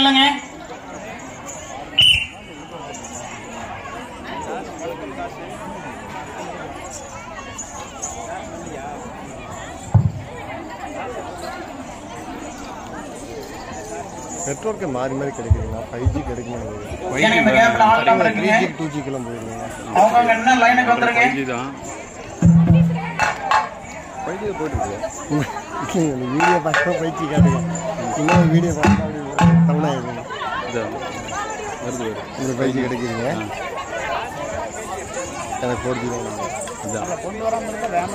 நில்லுங்க நெட்ஒர்க்கு மாறி மாறி கிடைக்குதுங்களா ஃபைவ் ஜி கிடைக்க மாட்டேங்குது எனக்கு இந்த கேப்ல ஆள் நம்பர் த்ரீ இருக்குங்க ஜி டூ ஜிக்கெல்லாம் போயிருந்தீங்க அவங்க என்ன லைனுக்கு வந்துருங்க தான் ஃபைவ் ஜி போயிட்டு இருக்கு இந்த வீடியோ பார்க்க ஃபைவ் ஜி காட்டுங்க இன்னும் வீடியோ பார்த்தா அப்படி தமிழாயிருங்க இதான் வருது வருது உங்களுக்கு ஃபைவ் ஜி கிடைக்குதுங்க எனக்கு ஃபோர் ஜி தான் இதான்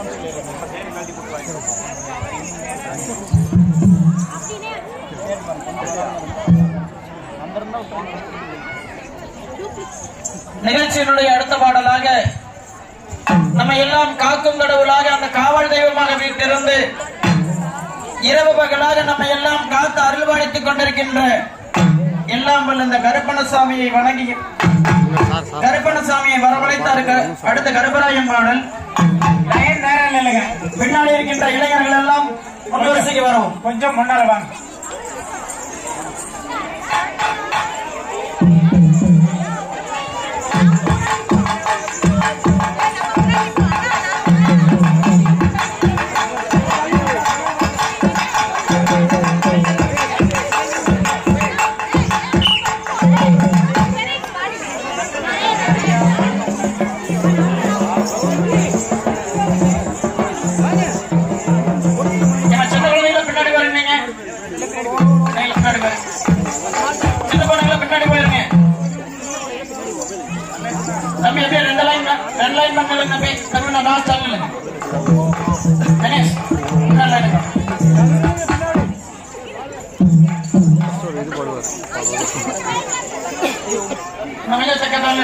நிகழ்ச்சியினுடைய அடுத்த பாடலாக நம்ம எல்லாம் காக்கும் கடவுளாக அந்த காவல் தெய்வமாக வீட்டிலிருந்து இரவு பகலாக நம்ம எல்லாம் காத்து அருள்வாணித்துக் கொண்டிருக்கின்ற எல்லாம் வல்ல இந்த கருப்பணசாமியை வணங்கி சார் சார் கருப்பணசாமியை வரவழைத்தாருக்கு அடுத்த கருப்பராயம் பாடல் லைன் நேரம் இல்லைங்க பின்னாடி இருக்கின்ற இளைஞர்கள் எல்லாம் முன்வரிசைக்கு வரவும் கொஞ்சம் முன்னால வாங்க ஏம்மா, சின்ன குழந்தைங்கள பின்னாடி வரீங்க பின்னாடி வரேன் சின்ன குழந்தைங்கள பின்னாடி போயிருங்க தம்பி அப்படியே ரெண்டு லைன் ரெண்டு லைன் பண்ணல தம்பி தம்பி நான் லாஸ்ட் ஆகல கணேஷ் இன்னொரு லைன் இது போடுவார் நம்ம செக்கத்தால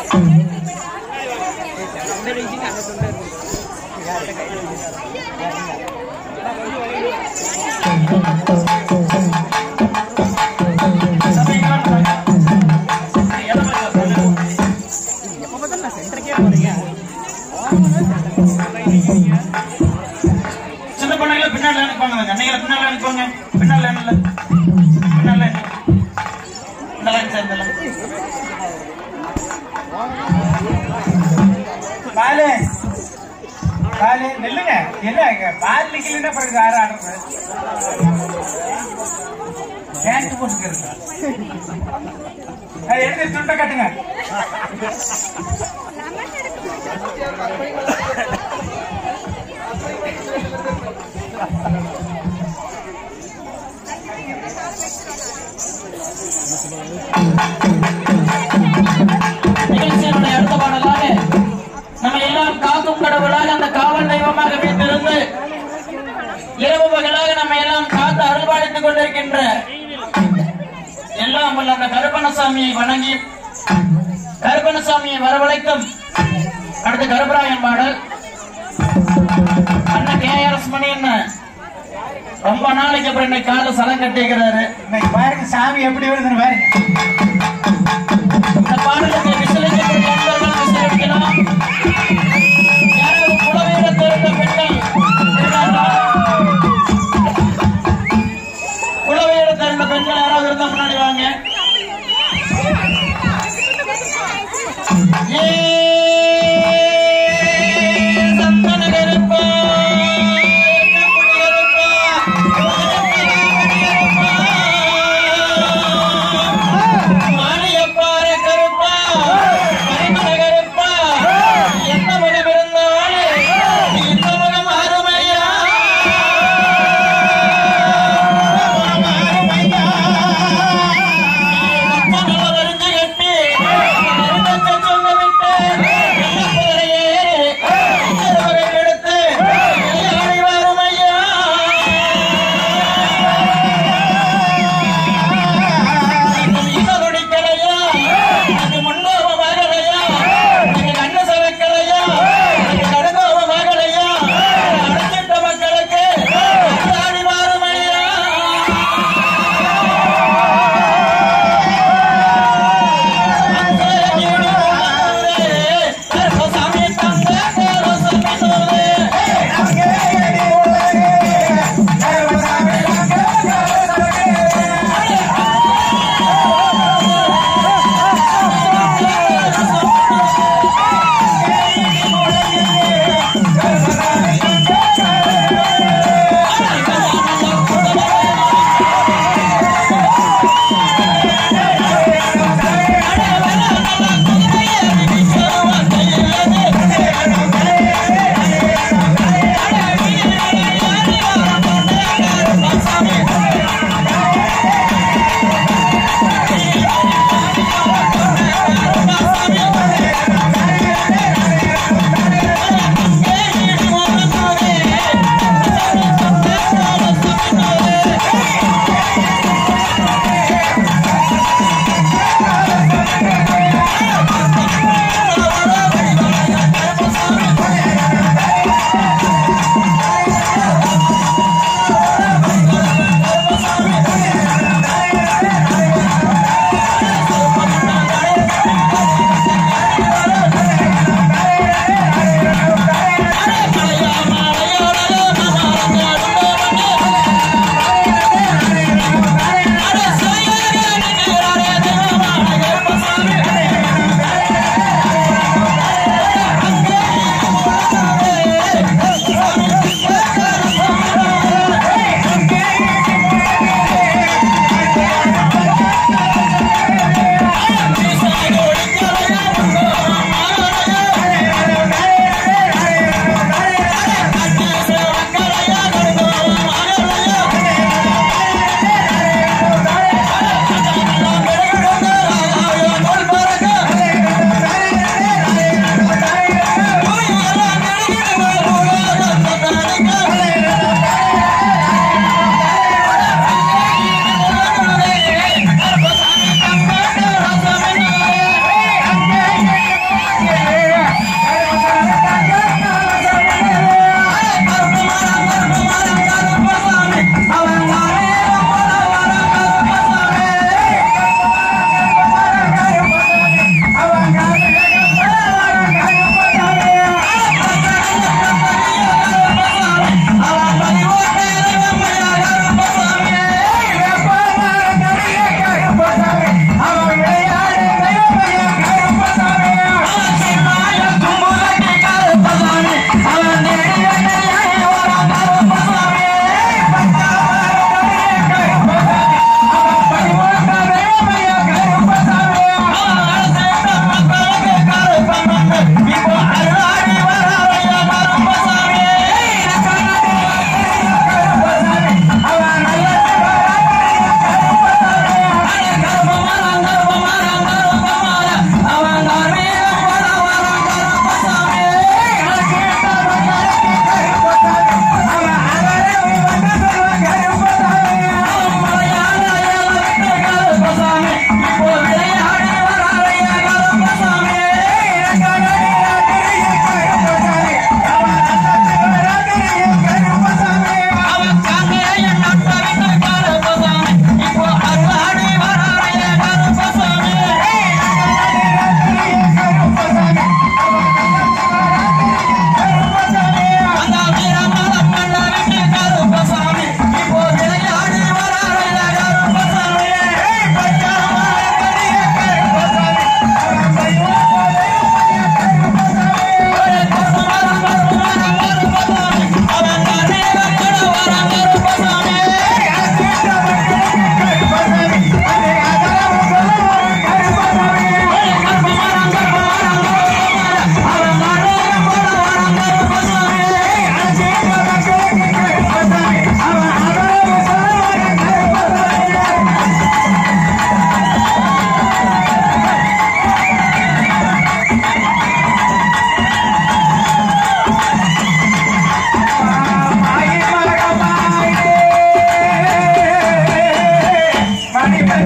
சின்ன பொண்ணுங்கள பின்னாடி அனுப்பாங்க அன்னைகளை பின்னாடி அனுப்புவாங்க பின்னாடி லைன்ல பின்னாடி லைன் இந்த லைன் சார் இந்த லைன் பாலு பாலு நில்லுங்க என்ன பால் நிக்கலன்னா பிறகு யாரும் ஆடுறது பேண்ட் போட்டுக்கிறது அது எடுத்து துண்டை கட்டுங்க நிகழ்ச்சியினுடைய அடுத்த பாடலாக நம்ம எல்லாம் காக்கும் கடவுளாக அந்த காவல் தெய்வமாக வீட்டிலிருந்து இரவு பகலாக நம்ம எல்லாம் காத்து அருள்பாலித்துக் கொண்டிருக்கின்ற எல்லாம் வல்ல அந்த கருப்பணசாமியை வணங்கி கருப்பணசாமியை வரவழைக்கும் அடுத்து கருப்பராயன் பாடல் அண்ணன் கே ஆர் எஸ் மணி என்ன ரொம்ப நாளைக்கு அப்புறம் இன்னைக்கு காலை சலம் கட்டிக்கிறாரு இன்னைக்கு பாருங்க சாமி எப்படி வருதுன்னு பாருங்க இந்த பாடலுக்கு விசிலிக்கக்கூடிய நண்பர்கள் விசிலடிக்கலாம் யாராவது புலவீர தெரிந்த பெண்கள் இருக்காங்களா? புலவீர தெரிந்த பெண்கள் யாராவது இருந்தா முன்னாடி வாங்க ஏ சந்தன கருப்பா, என்ன குடியிருப்பா, குடியிருப்பா, குடியிருப்பா.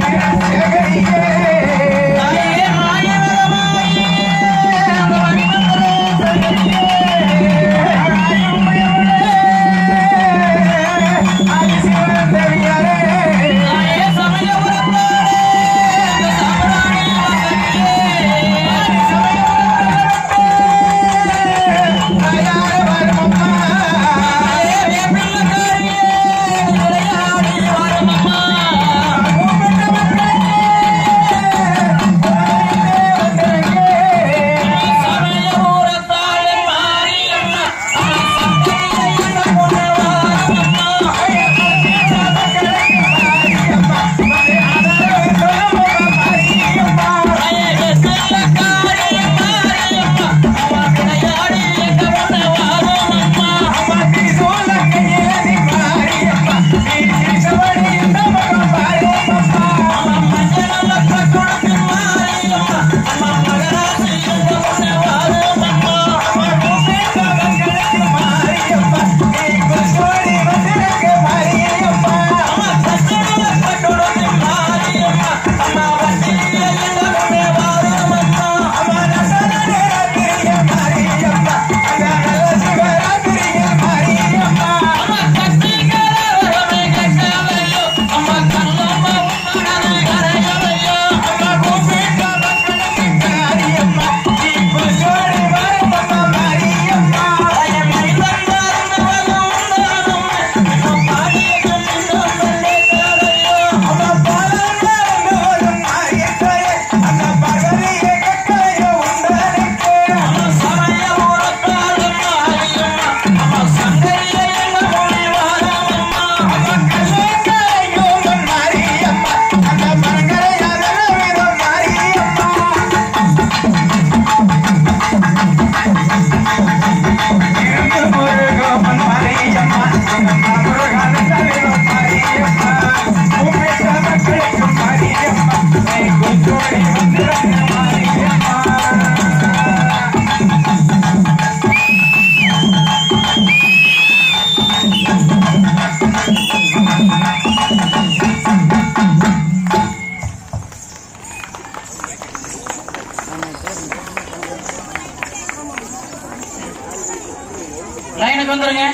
லைனுக்கு வந்துருங்க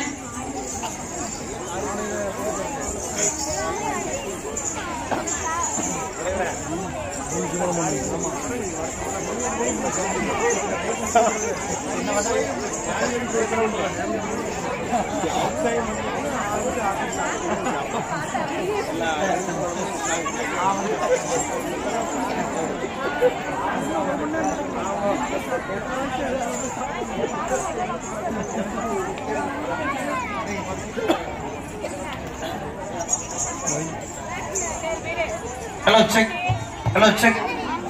ஹலோ செக் ஹலோ செக்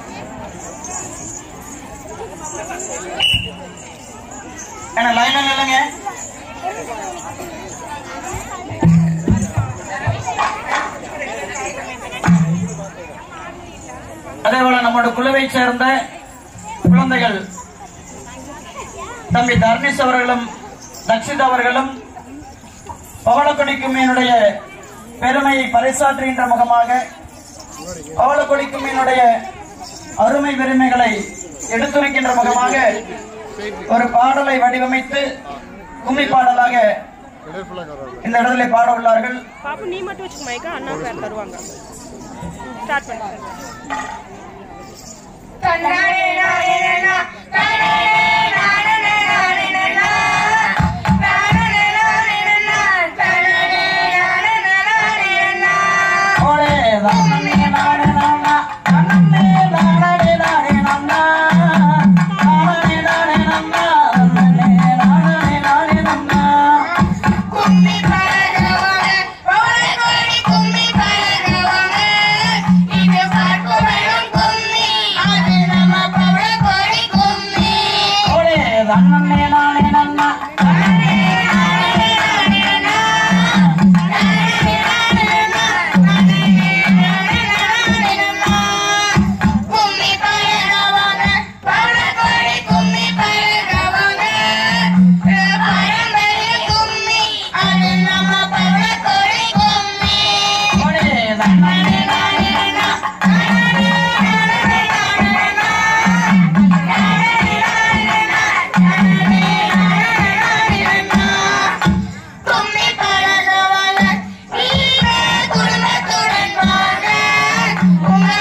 என்ன லைன்ல இல்லைங்க அதே போல நம்மளோட குழுவை சேர்ந்த குழந்தைகள் தம்பி தர்னிஸ் அவர்களும் தக்ஷித் அவர்களும் பவளக்கொடி கும்மியினுடைய பெருமையை பறைசாற்றுகின்ற முகமாக பவளக்கொடி கும்மியினுடைய அருமை பெருமைகளை எடுத்துரைக்கின்ற முகமாக ஒரு பாடலை வடிவமைத்து கும்மி பாடலாக இந்த இடத்துல பாட உள்ளார்கள் பாப்பு நீ மட்டும் வச்சுக்க மைக்கா அண்ணா பேர் தருவாங்க ஸ்டார்ட் பண்ணு ஓலே தானே நானே நானா, அண்ணே தானே நானே நானா, தானே நானே நானா, அண்ணே தானே நானே நானா. கும்மி பழகிறவங்க பவள கோடி கும்மி பழகிறவங்க இது பார்க்க வேணும் கும்மி அது நம்ம பவள கோடி கும்மி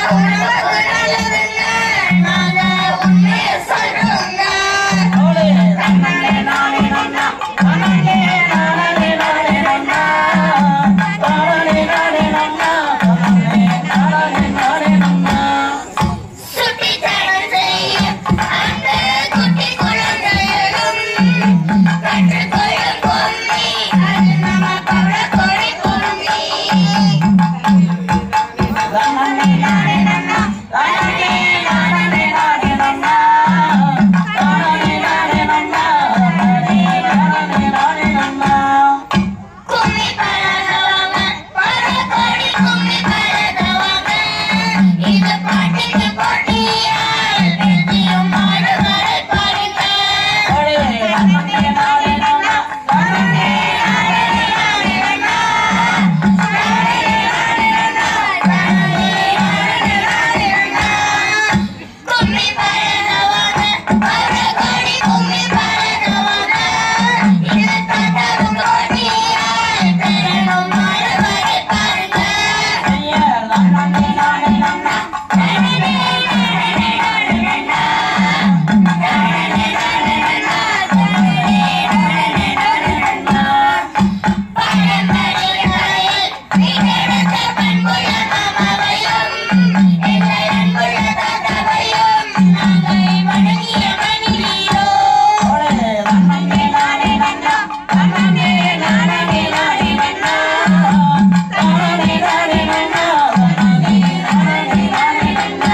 உடம்புக்கு நல்லதுங்க நாங்க உண்மையை சொல்றோங்க தன்னே நானே நன்னா தன்னே நானே நானே நன்னா தானே நானே நன்னா தன்னே நானே நானே நன்னா சுட்டித்தனம் செய்யும் அந்த குட்டி குழந்தைகளும் கற்றுக்கொள்ளும் பொம்மி அது நம்ம பவளக்கொடி பொம்மி தன்னே நானே நன்னா தன்னே நானே நானே நன்னா தானே நானே நன்னா தன்னே நானே நானே நன்னா கும்மி பழகவங்க பழக்கொடி கும்மி பழகவங்க இது பாட்டுக்கு போட்டியால் வெற்றியும் மாடுகளை பாருங்க தன்னே நானே நன்னா தன்னே நானே நானே நன்னா கும்மி பழகவங்க பழக்கொடி கும்மி பழகவங்க இது பாட்டுக்கு போட்டியால் பெறணும் மாடுகளை பாருங்க ஐயா தன்னே நானே நன்னா தன்னே நானே நன்னா தன்னே நானே நானே நன்னா தானே நானே நன்னா தன்னே நானே நானே நன்னா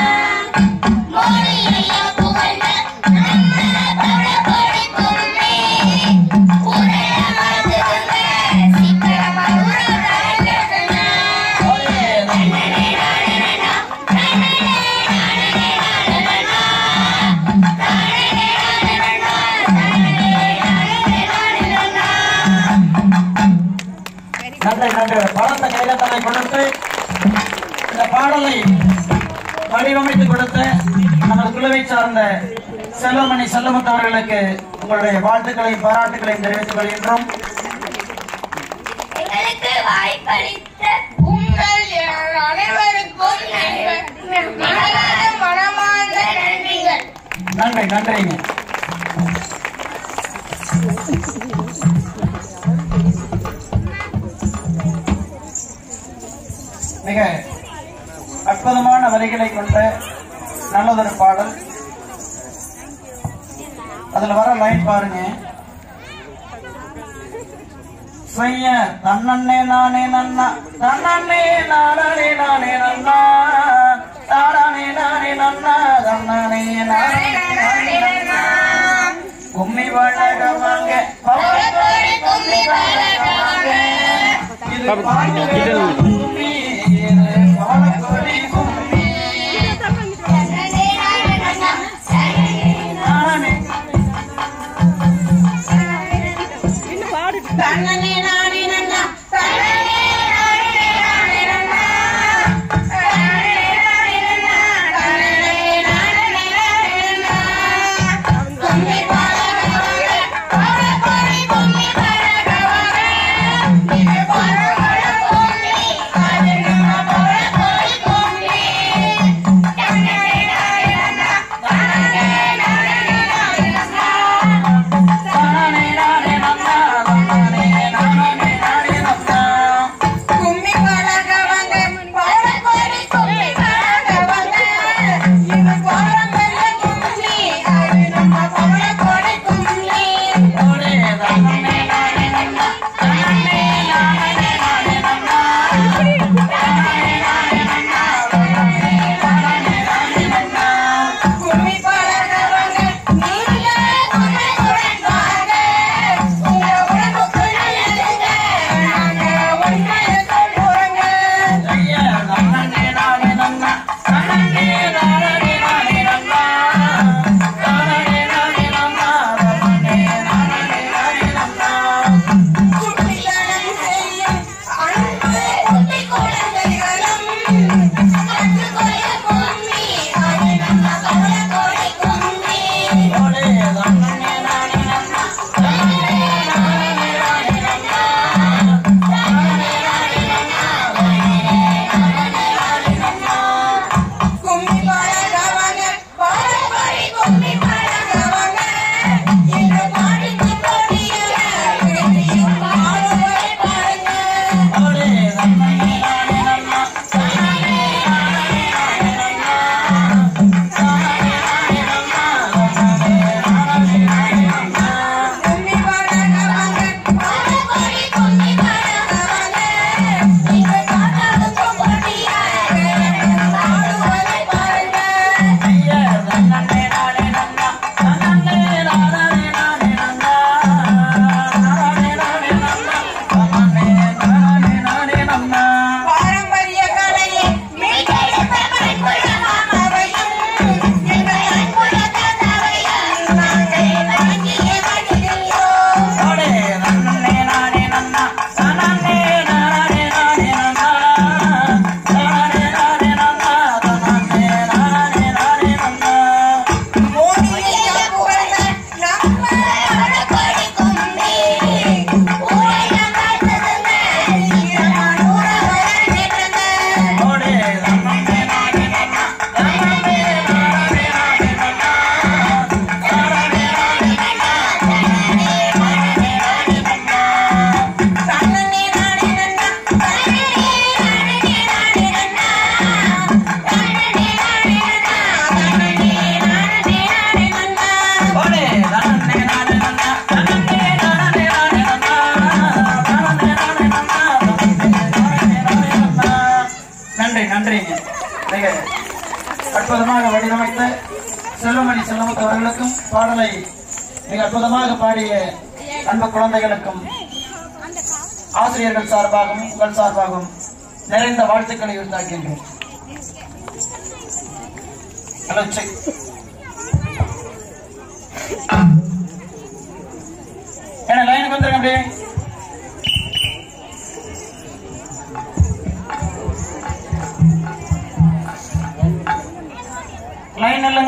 நன்றி நன்றி பலத்த கைதட்டலை கொடுத்து இந்த பாடலை வடிவமைத்து கொடுத்த நமது குழுவை சார்ந்த செல்வமணி செல்லமுத்து அவர்களுக்கு உங்களுடைய வாழ்த்துக்களையும் பாராட்டுகளையும் தெரிவித்துக் கொள்கின்றோம் எங்களுக்கு வாய்ப்பளித்த உங்கள் அனைவருக்கும் மனதார மனமார்ந்த நன்றிகள் நன்றி நன்றிங்க மிக அற்புதமான வரிகளை கொண்ட நல்லதொரு பாடல் அதுல வர லைன் பாருங்க செய்ய தன்னே நானே நன்னா தன்னே நானே நானே நன்னா தானே நானே நன்னா தன்னே நானே நானே நன்னா கும்மி வழகவாங்க பவளக்கொடி கும்மி பழகவாங்க. இது பாட்டு கும்மி இது பவளக்கொடி கும்மி தன்னே நானே நன்னா, நானே இன்னும் பாடு தன்னே நானே நன்னா, தன்னே நானே நானே நன்னா. தன்னே நானே நன்னா, தன்னே நானே நானே நன்னா. கும்மி பழகவாங்க, பவளக்கொடி கும்மி பழகவாங்க. இது பழமொழ கும்மி, அற்புதமாக வடிவமைத்த செல்வமணி செல்வமுத்து அவர்களுக்கும் பாடலை மிக அற்புதமாக பாடிய அன்பு குழந்தைகளுக்கும் ஆசிரியர்கள் சார்பாகவும் உங்கள் சார்பாகவும் நிறைந்த வாழ்த்துக்களை உண்டாக்கின்றோம் ஹலோ செக் ஏன்னா லைனுக்கு வந்துருங்க அப்படியே லைன் இல்லைங்க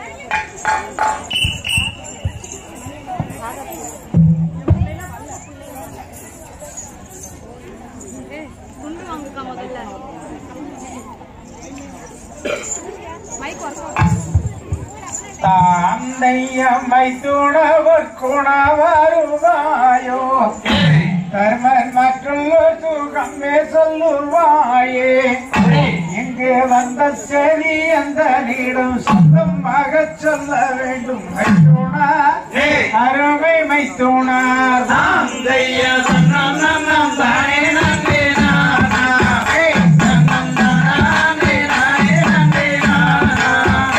தாந்தையம்மை துணவர் குணவருவாயோ தர்மன் மற்றுள்ள சுகமே சொல்லுவாயே இங்கே வந்த செவி அந்த நீடும் சொந்தமாக சொல்ல வேண்டும் மைத்துணா அருமை மைத்துணார் தாந்தைய சன்னம் தானே நன்றே நானா சன்னம் தானே நானே நன்றே நானா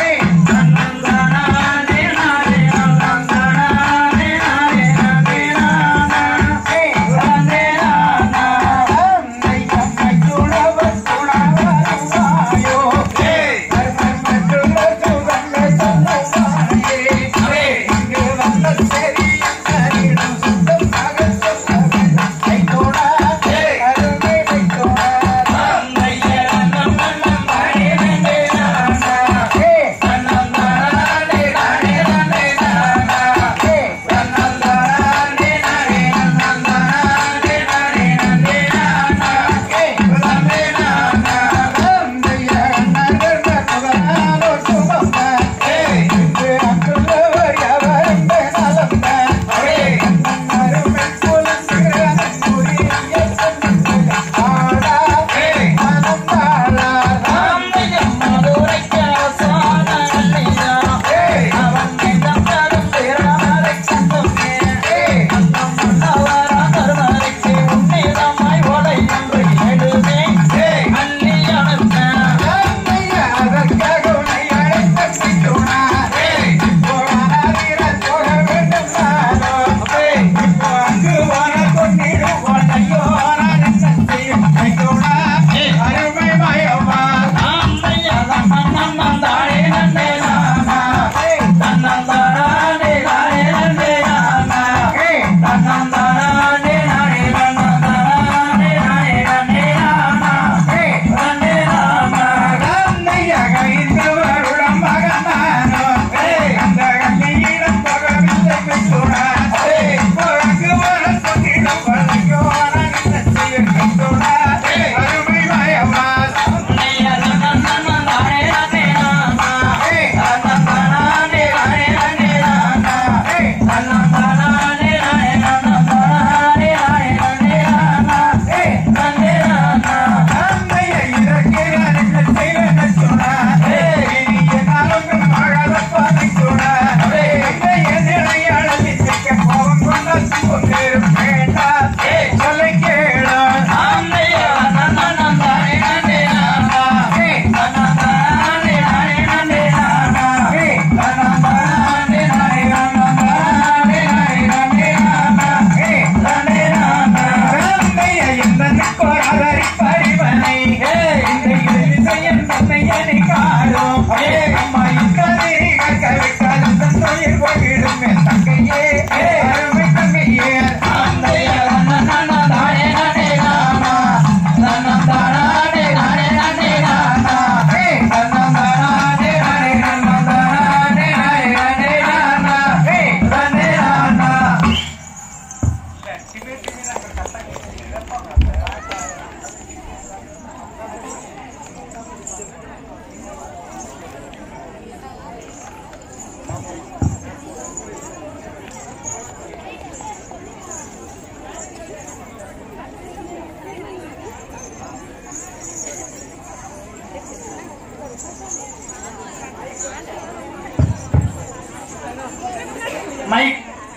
மைக்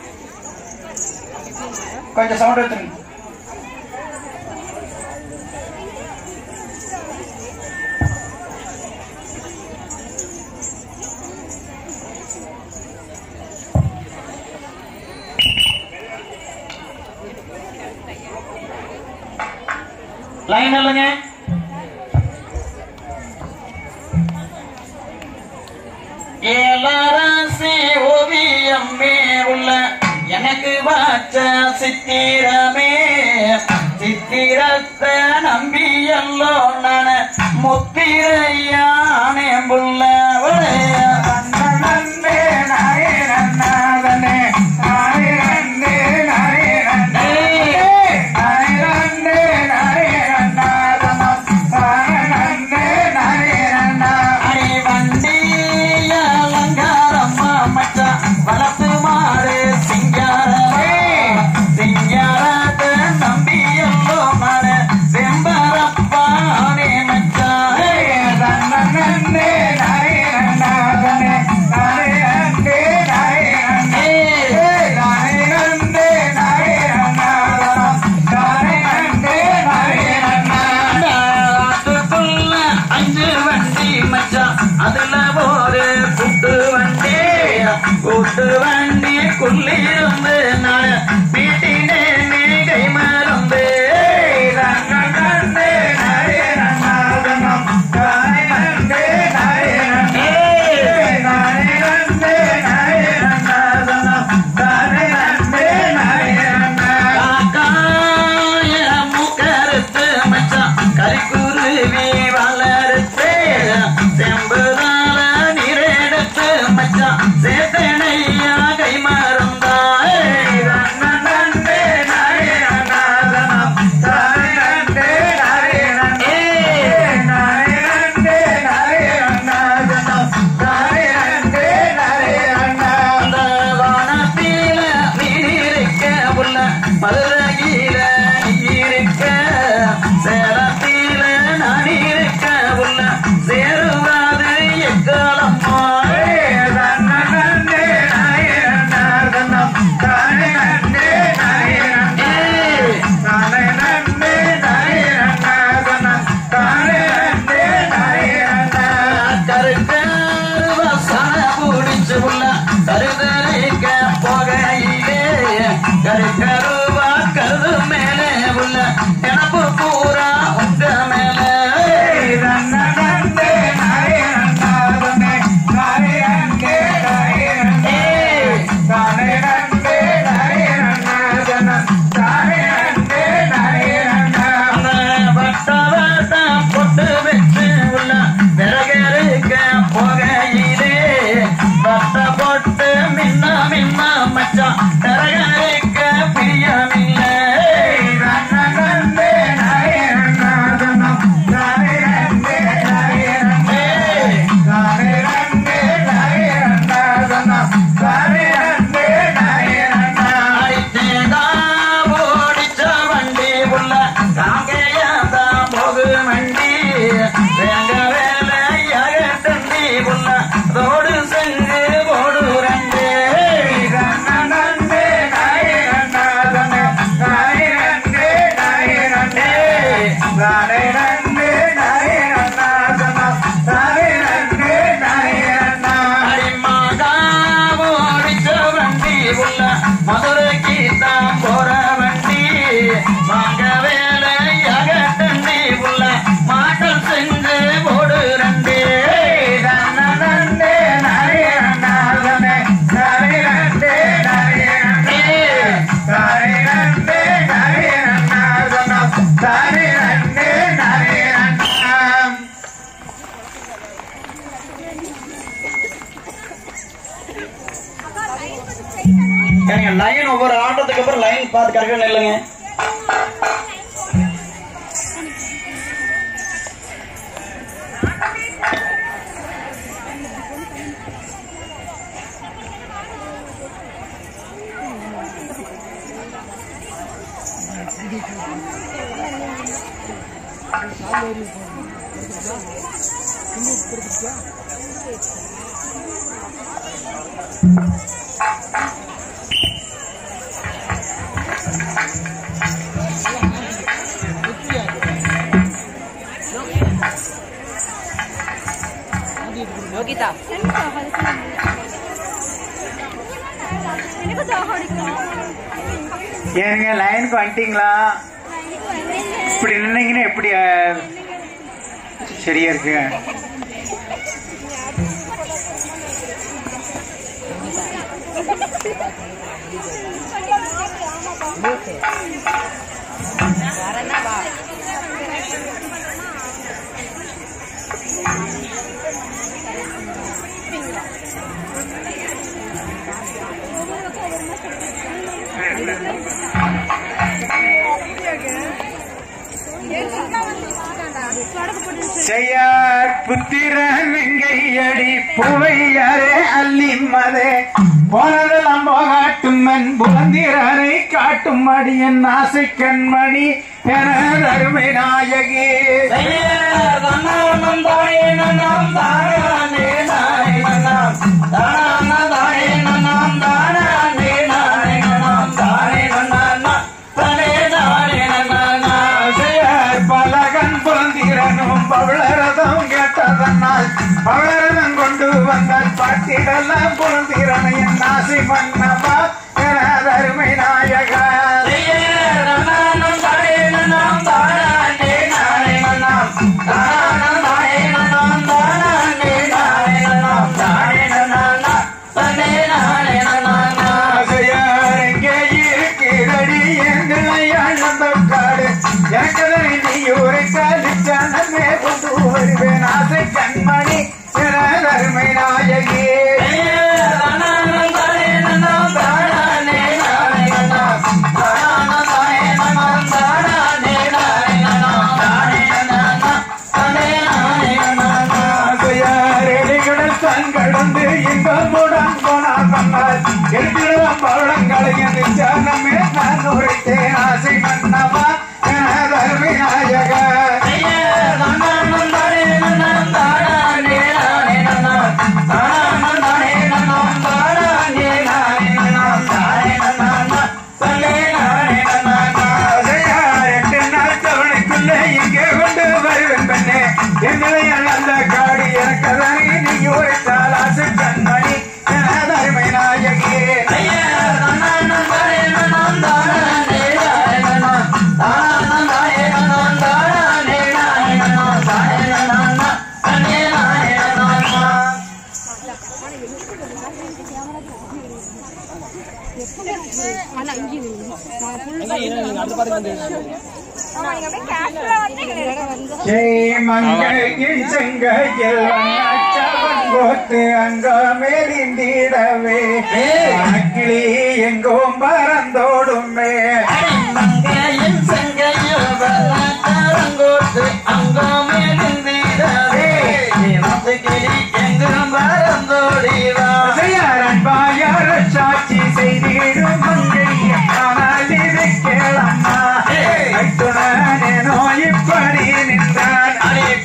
கொஞ்சம் சவுண்ட் எடுத்துருங்க லைன் இல்லைங்க ஏலரசி ஓவியமே உள்ள எனக்கு வாச்ச சித்திரமே சித்திரத்தை நம்பி எல்லோ நான முத்திரையானே புள்ள நன்னே நாயே நன்னாதனே நாயே நன்னே நாயே நன்னே நாயே நன்னே நாயே நன்னாதனம் நாயே நன்னே நாயே நன்னா அடி வண்டிய அலங்காரம்மா மச்சான் வளர்த்து மாறு சிங்காரமே சிங்காரத்தை நம்பி எல்லோ மாற செம்பரப்பானே மச்சான் நன்னே நாயே நன்னாதனே நாயே நன்னே நாயே நன்னே நாயே நன்னே நாயே நன்னாதனம் நாயே நன்னே நாயே நன்னா அதுக்குள்ள அஞ்சு வண்டி மச்சான் அதுல ஒரு குட்டு வண்டி குட்டு வண்டி குள்ளிருந்து நான் வீட்டினே நீ கை மறந்து நன்னே நாயே நன்னாதனம் நாயே நன்னே நாயே நன்னே நாயே நன்னே நாயே நன்னாதனம் நாயே நன்னே நாயே நன்னா காக்காய முக்கருத்து மச்சான் கரிக்குருவி வளருத்து செம்புதால நீரெடுத்து மச்சான் சேத்தனையா கை மறந்தாய் நன்னே நாயே நன்னாதனம் நாயே நன்னே நாயே நன்னே நாயே நன்னே நாயே நன்னாதனம் நாயே நன்னே நாயே நன்னா அந்த வானத்தில நீர் இருக்க உள்ள மதுரையில நீ இருக்க சேலத்தில நான் இருக்க உள்ள சேருவாது எக்காலம்மா நன்னே நாயே நன்னாதனம் நாயே நன்னே நாயே நன்னே நாயே நன்னே நாயே நன்னாதனம் நாயே நன்னே நாயே நன்னா கருக்கருவ சன புடிச்சு உள்ள கருதரைக்க போகையிலே கருக்கருவா கருது மேலே உள்ள எனப்பு பூரா உங்க மேலே நன்னே நாயே நன்னாதனே நாயே நன்னே நாயே நன்னே நாயே நன்னே நாயே நன்னாதனம் நாயே நன்னே நாயே நன்னா வட்ட வட்ட பொட்டு வச்சு உள்ள விறகருக்க போகையிலே வட்ட பொட்டு மின்ன மின்ன மச்சான் விறகருக்க பிரியமில்லை நன்னே நாயே நன்னாதனம் நாயே நன்னே நாயே நன்னே நாயே நன்னே நாயே நன்னாதனம் நாயே நன்னே நாயே நன்னா அடித்தேதா ஓடிச்ச வண்டி உள்ள காங்கேயதா போகு வண்டி வேங்க வேலையாக தண்டி உள்ள ரோடு செஞ்சு ஓடு ரெண்டு நன்னே நாயே நன்னாதனே நாயே நன்னே நாயே நன்னே நாயே நன்னே நாயே நன்னாதனம் நாயே நன்னே நாயே நன்னா அடிமாகா ஓடிச்ச வண்டி உள்ள மதுரைக்கு தான் போற வண்டி வாங்க வேலையாக தண்டி உள்ள மாட்டல் செஞ்சு ஓடு ரெண்டு நன்னே நாயே நன்னாதனே நாயே நன்னே நாயே நன்னே நாயே நன்னே நாயே நன்னாதனம் நாயே நன்னே நாயே நன்னா ஏங்க லைன் ஒவ்வொரு ஆட்டத்துக்கு அப்புறம் லைன் பார்த்து கரெக்டாக நில்லுங்க யோகிதா ஏங்க லைனுக்கு வந்துட்டீங்களா இப்படி நின்னீங்கன்னா எப்படி அஹ், சரியா இருக்கு செய்யார் புத்திரன் வெங்கையடி பூவையாரே அள்ளி மதே போனதெல்லாம் போகாட்டும் மண் புலந்திரனை காட்டும் அடியன் ஆசை கண்மணி என அருமை நாயகி செய்யார் பலகன் புலந்திரனும் பவளரதம் கேட்டதனால் பவளரதம் கொண்டு வந்தால் பாட்டிடலாம் புலந்திரனை என் ஆசை மன்னவா என அருமை நாயகா ஆசையார் எங்கே இருக்கிறடி எங்களை ஆனந்த காடு எனக்கதை நீ ஒரு காலிச்சானமே கொண்டு வருவேன் ஆசை கண்மணி என அருமை நாயகி ஆசையார் எலிகடல் தான் கடந்து இன்பமுடன் போனார் சொன்னார் எழுதிடுவான் பழங்களை என்று சானமே நான் உரைத்தேன் ஆசை மன்னவா என அருமை நாயகா ஆசையார் எட்டு நாள் தவணைக்குள்ளே இங்கே கொண்டு வருவேன் பெண்ணே எங்களை நல்ல காடு எனக்கு அதனை நீ உரைத்தால் ஆசை கண்மணி எனது அருமை நாயகியே ஜெய் மங்கையின் செங்கையில் வண்ணாச்சவன் கோத்து அங்கோ மேலிந்திடவே கிளி எங்கோம் பறந்தோடுமே அன்பாயார சாட்சி செய்திடும் மங்கை ஆனால் இதை கேளம்மா துணனே நோய் இப்படி நின்றான்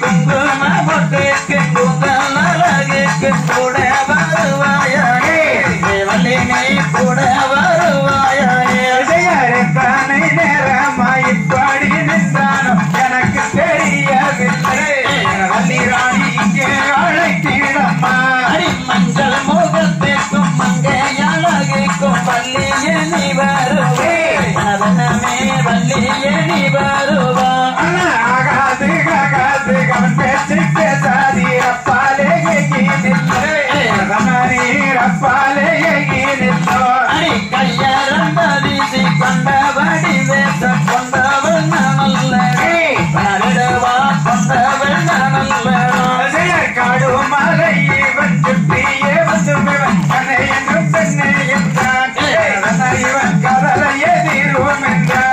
தானை நேரமாய் இப்படி நின்றானோ எனக்கு தெரியவில்லை வள்ளி ராணி இங்கே அழைத்திடம்மா மஞ்சள் முகத்திற்கும் மங்கையழகிக்கும் பள்ளியே நீ வருவே அதனமே வள்ளியே நீ வருவா அண்ணா, ஆகாது ஆகாது அவன் பேச்சு பேசாதி அப்பாலே எகி நில்லு ரமணி அப்பாலே எகி நில்லோ அடி கையரம்ப வீசி கொண்டபடி வேச கொண்டவள் நமல்ல பலரிடவா கொண்டவள் நமல்ல காடு மலை இவன் சுற்றியே வந்து இவன் கண்ணை என்றும் பெண்ணை என்றான் இவன் கதலை எதிரும் என்றான்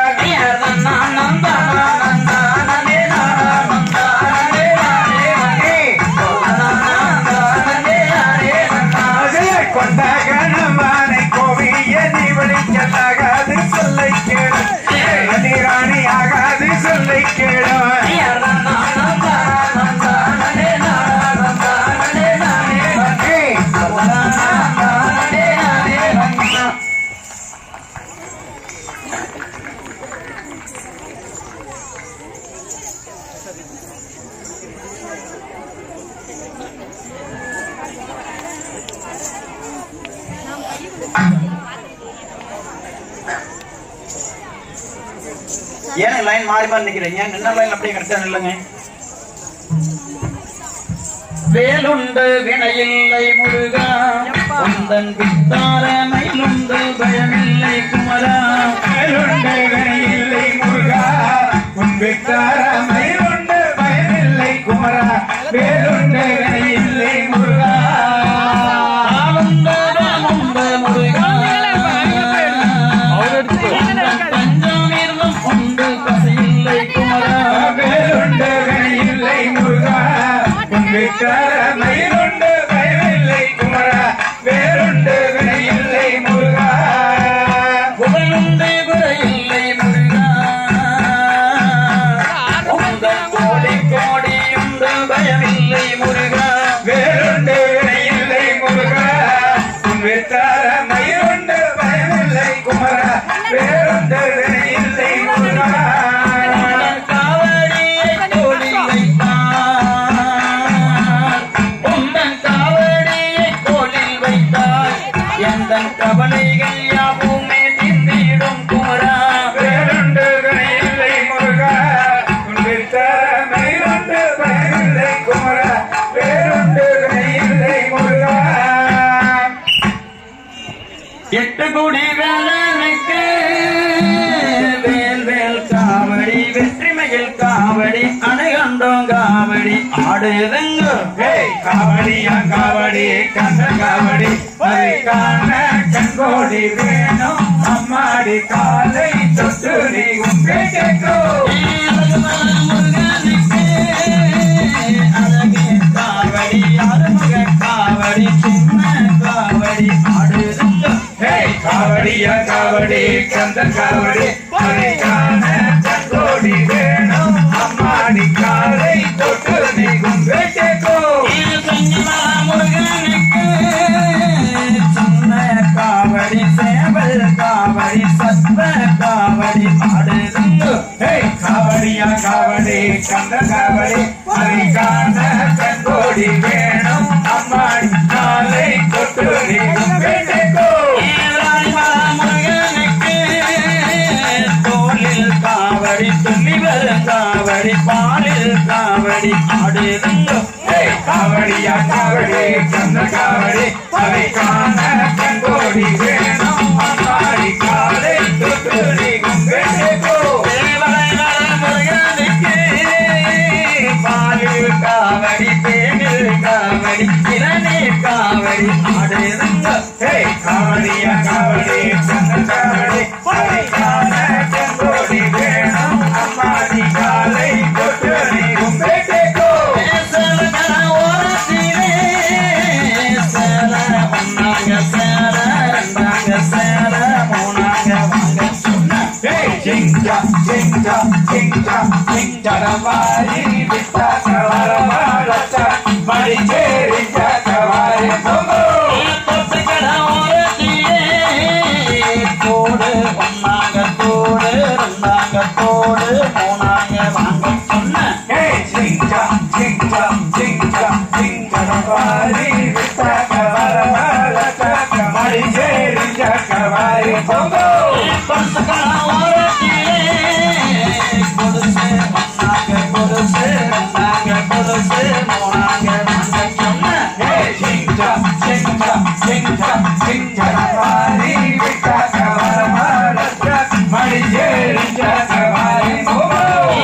கொண்ட கணவானை கோவிய நீ வழிக்கலாகாது சொல்லை கேடு ராணி ஆகாது சொல்லை கேடு ஏன் லைன் மாறி மாறி நிக்கிறீங்க நின்ன லைன் அப்படியே கரெக்டா நில்லுங்க வேலுண்டு வினையில்லை முருகா உந்தன் வித்தார மயிலுண்டு பயமில்லை குமரா வேலுண்டு வினையில்லை முருகா உன் விட்டார மயிலுண்டு பயமில்லை குமரா வேலுண்டு வினையில்லை முருகா ஆளுண்டு ராமுண்டு முருகா உந்தன் பஞ்சாமிர்தம் உண்டு பசையில்லை குமரா வேலுண்டு வினையில்லை முருகா உன் விட்டார மயிலுண்டு பயமில்லை குமரா வேலுண்டு வினையில்லை முருகா புகழுண்டு குறையில்லை முருகா உந்தன் கோடி கோடி உண்டு பயமில்லை முருகா வேலுண்டு வினையில்லை முருகா உன் விட்டார மயிருண்டு பயமில்லை குமரா வேலுண்டு வினையில்லை முருகா உந்தன் காவடியை தோளில் வைத்தார் உந்தன் காவடியை தோளில் வைத்தார் எந்தன் கவலைகள் யாவுமே தீர்ந்திடும் குமரா வேலுண்டு வினையில்லை முருகா உன் விட்டார மயிருண்டு பயமில்லை குமரா வேலுண்டு வினையில்லை முருகா எட்டு குடி வேலனுக்கு வேல் வேல் காவடி வெற்றிமையில் காவடி அணைகண்டோம் காவடி ஆடுதுங்க ஏய், காவடியா காவடி கந்த காவடி அதை காண கண்கோடி வேணும் அம்மாடி காலை தொட்டு நீ உங்க கேட்கோ அழகே காவடி அருமுக காவடி சின்ன காவடி ஆடுதுங்க ஏய், காவடியா காவடி கந்த காவடி அதை காண கண்கோடி வேணும் அம்மாடி காலை தொட்டு நீ உங்க கேட்கோ காவடி சேவல் காவடி சத்வ காவடி ஆடுதுங்க ஏய், காவடியா காவடி கந்த காவடி அதை காண கண்கோடி வேணும் அம்மாடி காலை தொட்டு நீ உங்க கேட்கோ தோளில் காவடி துள்ளி வரும் காவடி பாலில் காவடி ஆடுதுங்க ஏய், காவடியா காவடி கந்த காவடி அதை காண கண்கோடி வேணும் அம்மாடி காலை தொட்டு நீ கும்பிட்டுக்கோ பாலில் காவடி தேனில் காவடி இளநீர் காவடி ஆடுதுங்க ஏய், காவடியா காவடி கந்த காவடி அதை காண கண்கோடி வேணும் அம்மாடி காலை தொட்டு நீ கும்பிட்டுக்கோ ஏய், சிங்கா சிங்கா சிங்கா சிங்கடவாரி விட்டா கவரவாழச்ச மடி சேரி கவாரி போகோ ஏய், சிங்கா சிங்கா சிங்கா சிங்கடவாரி விட்டா கவரவாழச்ச மடி சேரி கவாரி போகோ ஏய், சிங்கா சிங்கா சிங்கா சிங்கடவாரி விட்டா கவரவாழச்ச மடி சேரி கவாரி போகோ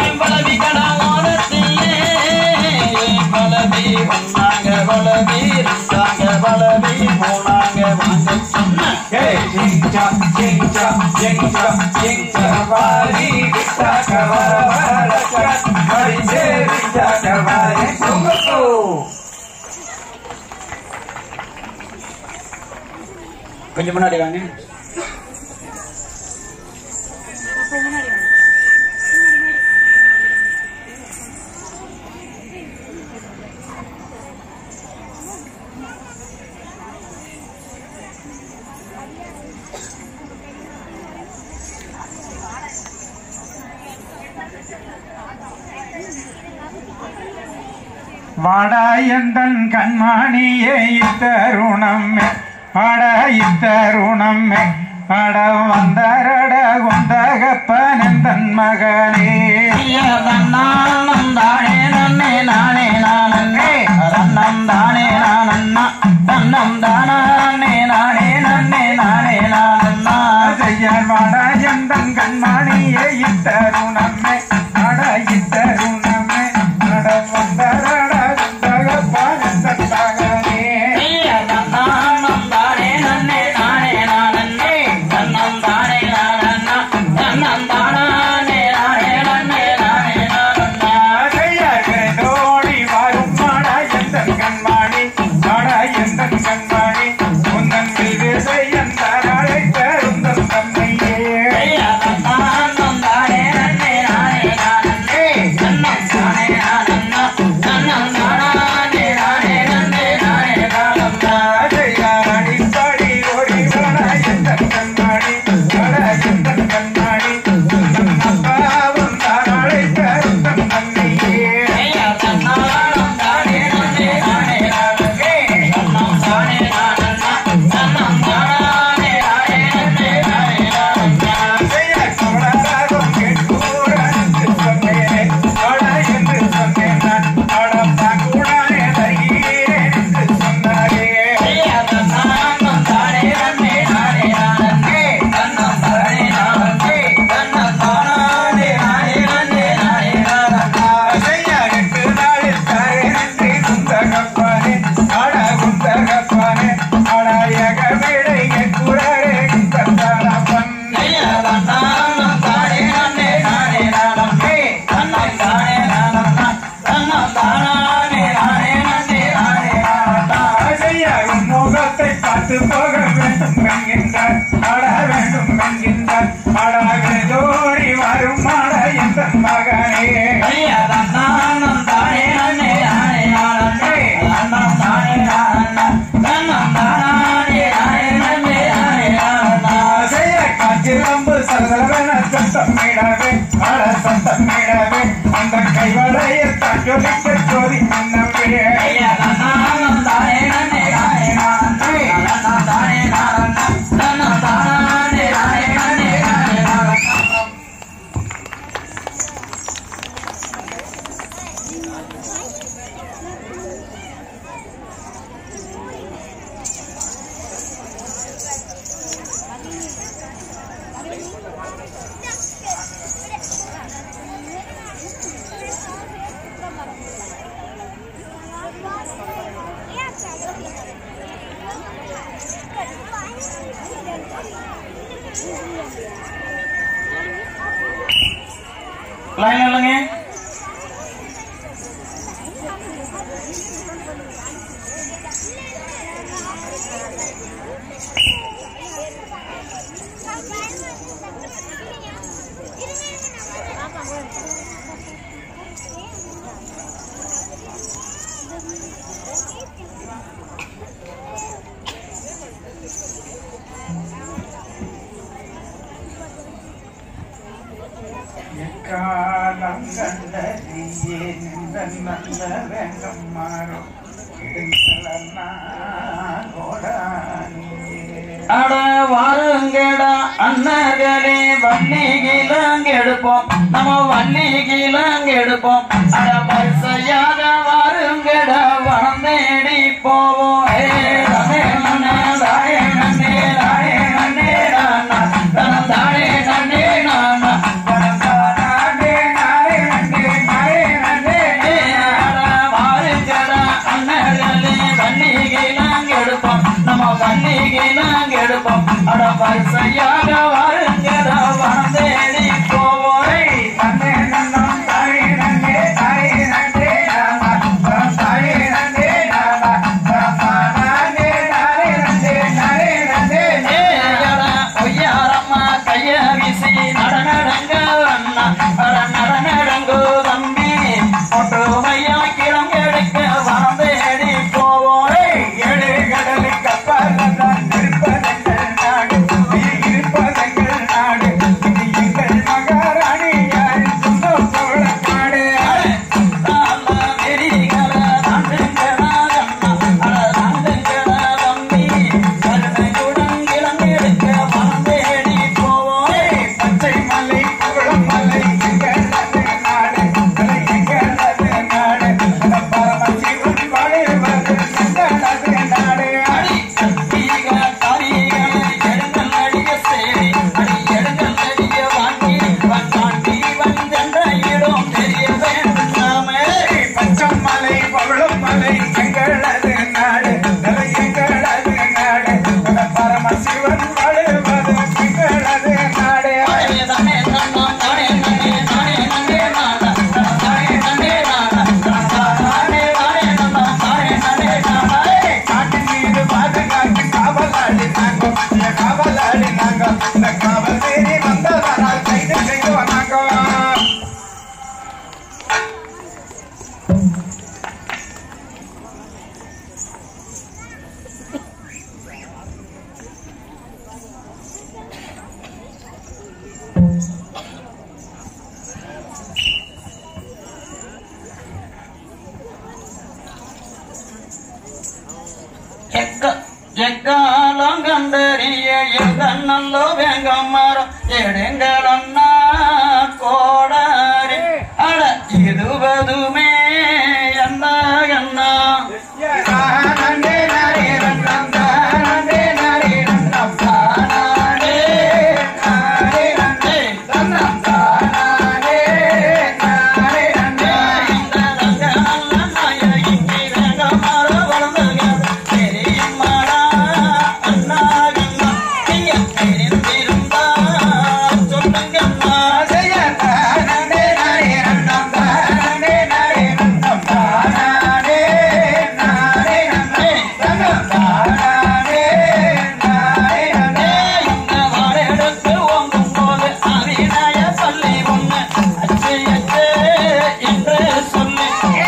ஏய், சிங்கா சிங்கா சிங்கா சிங்கடவாரி விட்டா கவரவாழச்ச மடி சேரி கவாரி போகோ கொஞ்சம் முன்னாடி வாங்க வாடா எந்தன் கண்மாணியே இத்தருணம் வாடா இத்தருணம் அட வந்தாரட குந்தகப்பனன் தன் மகனே தன்னானந்தானே நன்னே நானே நானே தன்னந்தானே நானண்ணா தன்னந்தானே நானே நன்னே நானே நானண்ணா செய்யார் வாடா எந்தன் கண்மணியே இத்தருணமே அட இத்தருணமே அட வந்தாரட குந்தகப்பனன் தன் மகனே தன்னானந்தானே நன்னே நானே நானே தன்னந்தானே நானண்ணா தன்னந்தானே நானே நன்னே நானே நானண்ணா தோழி வரும் மாடா எந்தன் கண்மணி மாடா எந்தன் கண்மணி உந்தன் மீது செய்யன் தாராளை தருந்தன் தன்மையே அடிப்படி ஓடி வாடா எந்தன் கண்மணி மாடா எந்தன் கண்மணி உந்தன் அப்பாவும் தாராளை தருந்தன் தன்மையே முகத்தை பார்த்து போக வேண்டும் என்கின்றார் ஆட வேண்டும் என்கின்றார் ஆடாக ஜோடி வரும் மாட எந்த மகனே ஆசைய காற்றிலம்பு சலசலவென சத்தமிடவே ஆட சத்தமிடவே அந்த கைவளையில் தான் ஜொலிக்க ஜோதி முன்னவே லைன் இல்லைங்க காலம் கண்டறியே நின்ற நல்ல வேங்கம் மாறும் இடுங்களா கோடானியே அட வாருங்கடா அண்ணர்களே வள்ளி கீழங்கெடுப்போம் நம்ம வள்ளி கீழங்கெடுப்போம் அட பரிசையாக வாருங்கடா வனம் தேடி போவோம் ஏ ரமே நன்னே தாயே நன்னே தாயே நன்னே நானா தனம் தாயே நன்னே நானா நாடே நாடே நண்டே நாடே நண்டே ஏ அட வாருங்கடா அண்ணர்களே வள்ளி கீழங்கெடுப்போம் நம்ம வள்ளி கீழங்கெடுப்போம் அட பரிசையாக வாருங்கடா வனம் தேடி போவோம் ஏய் நன்னே நன்னம் தாயே நன்னே தாயே நன்னே நானா தாயே நன்னே நானா நானே நானே நன்னே நானே நன்னே ஏயடா பொய்யாரம்மா கைய வீசி நடநடங்க அண்ணா அட நடநடங்கோ தம்பி ஒட்டுமையா கிளம்பி எடுக்க வரம் தேடி போவோம் ஏய், ஏழு கடலுக்கு அப்பால் தான் இருப்பதெங்கள் நாடு உயிர் இருப்பதெங்கள் நாடு இது எக்க- எக்காலம் கண்டறிய எதன்னல்லோ வேங்க மரம் எடுங்களன்னா கோடாரி அட இதுவதுமே என்ன என்ன தானே நாரே ரன்னம் தானே நாரே ரன்னம் தானே நாரே ரன்னே ரன்னம் தானே நாரே ரன்னே இந்த ரங்க நல்ல நாய இங்கே வேங்க மரம் வளர்ந்துங்க தெரியுமாடா அண்ணா கண்ணா நீங்க தெரிந்திருந்தா சொல்லுங்கம்மா ஆசைய தானே நாரே ரன்னம் தானே நாரே ரன்னம் தானே நாரே ரன்னே ரன்னம் தானே நாரே ரன்னே இந்த வாழெடுத்து ஓங்கும் போது அவிநாய பள்ளி ஒண்ணு அச்சு அச்சு என்று சொல்லி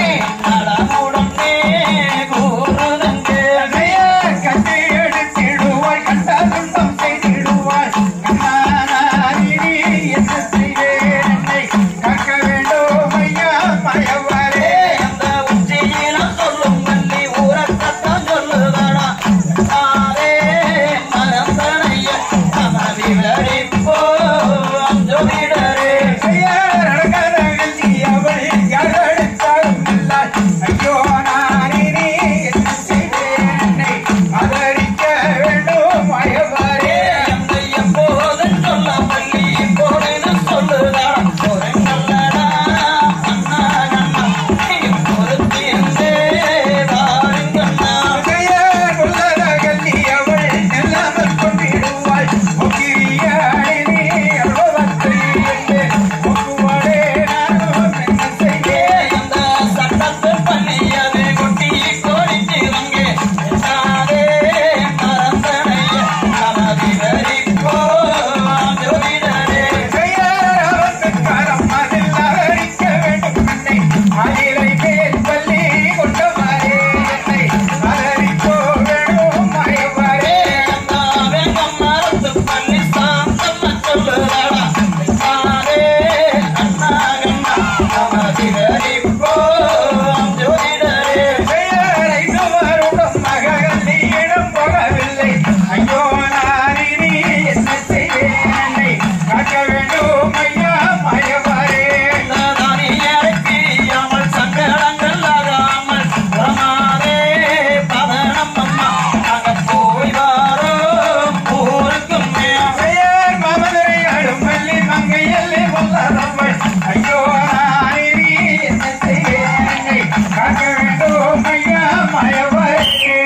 நடமுடனே கூறுதங்கே கட்டி எடுத்திடுவாய் கண்ட துன்பம் செய்திடுவாய் கண்ணானாயினி என்ன செய்வேன் என்னை காக்க வேண்டும் ஐயா மயவாரே அந்த உச்சியில சொல்லும் மல்லி ஊரக்கத்தான் சொல்லுதடா தாரே மரந்தனைய நம விவரிப்போ அஞ்சொலிடரே ஐயா நடக்காத கல்வி அவள் யாரெடுத்தாலும் இல்லாய் ஐயோ நானினி என்ன செய்வேன் என்னை ஆதரிக்க வேண்டும் மயவாரே என்று எப்போதும் சொல்ல மல்லி இப்போது சொல்லுதடா ஒரு நல்லடா அண்ணா கண்ணா நீங்க பொறுத்திருந்தே பாருங்கண்ணா கையார் கொள்ளத கல்வி அவள் நெல்லாமல் கொண்டிடுவாள் முக்கிரியாயினி அவ்வளவத்தை என்று முக்குவாடே நானும் என்ன செய்வேன் இந்த சட்டத்து பள்ளியது கொட்டி கோடிச்சு வங்கே தாரே மரந்தனைய நம விவரிப்போ ஜோதிடரே கையார் அவசக்காரம் அதில் அகரிக்க வேண்டும் என்னை ஆயிரை மேல் பள்ளி கொண்டவாறே என்னை ஆதரிக்கோ வேணும் மயவாரே கையாரை சுவருடன் மகள்ளியிடம் போகவில்லை ஐயோ நாரினி என்ன செய்வேன் என்னை காக்க வேண்டும் ஐயா மயவாரே பெயர் மமதுரை அடுமல்லி மங்கையல்லி பொல்லாதவள் ஐயோ நாரினி என்ன செய்வேன் என்னை காக்க வேண்டும் ஐயா மயவாரே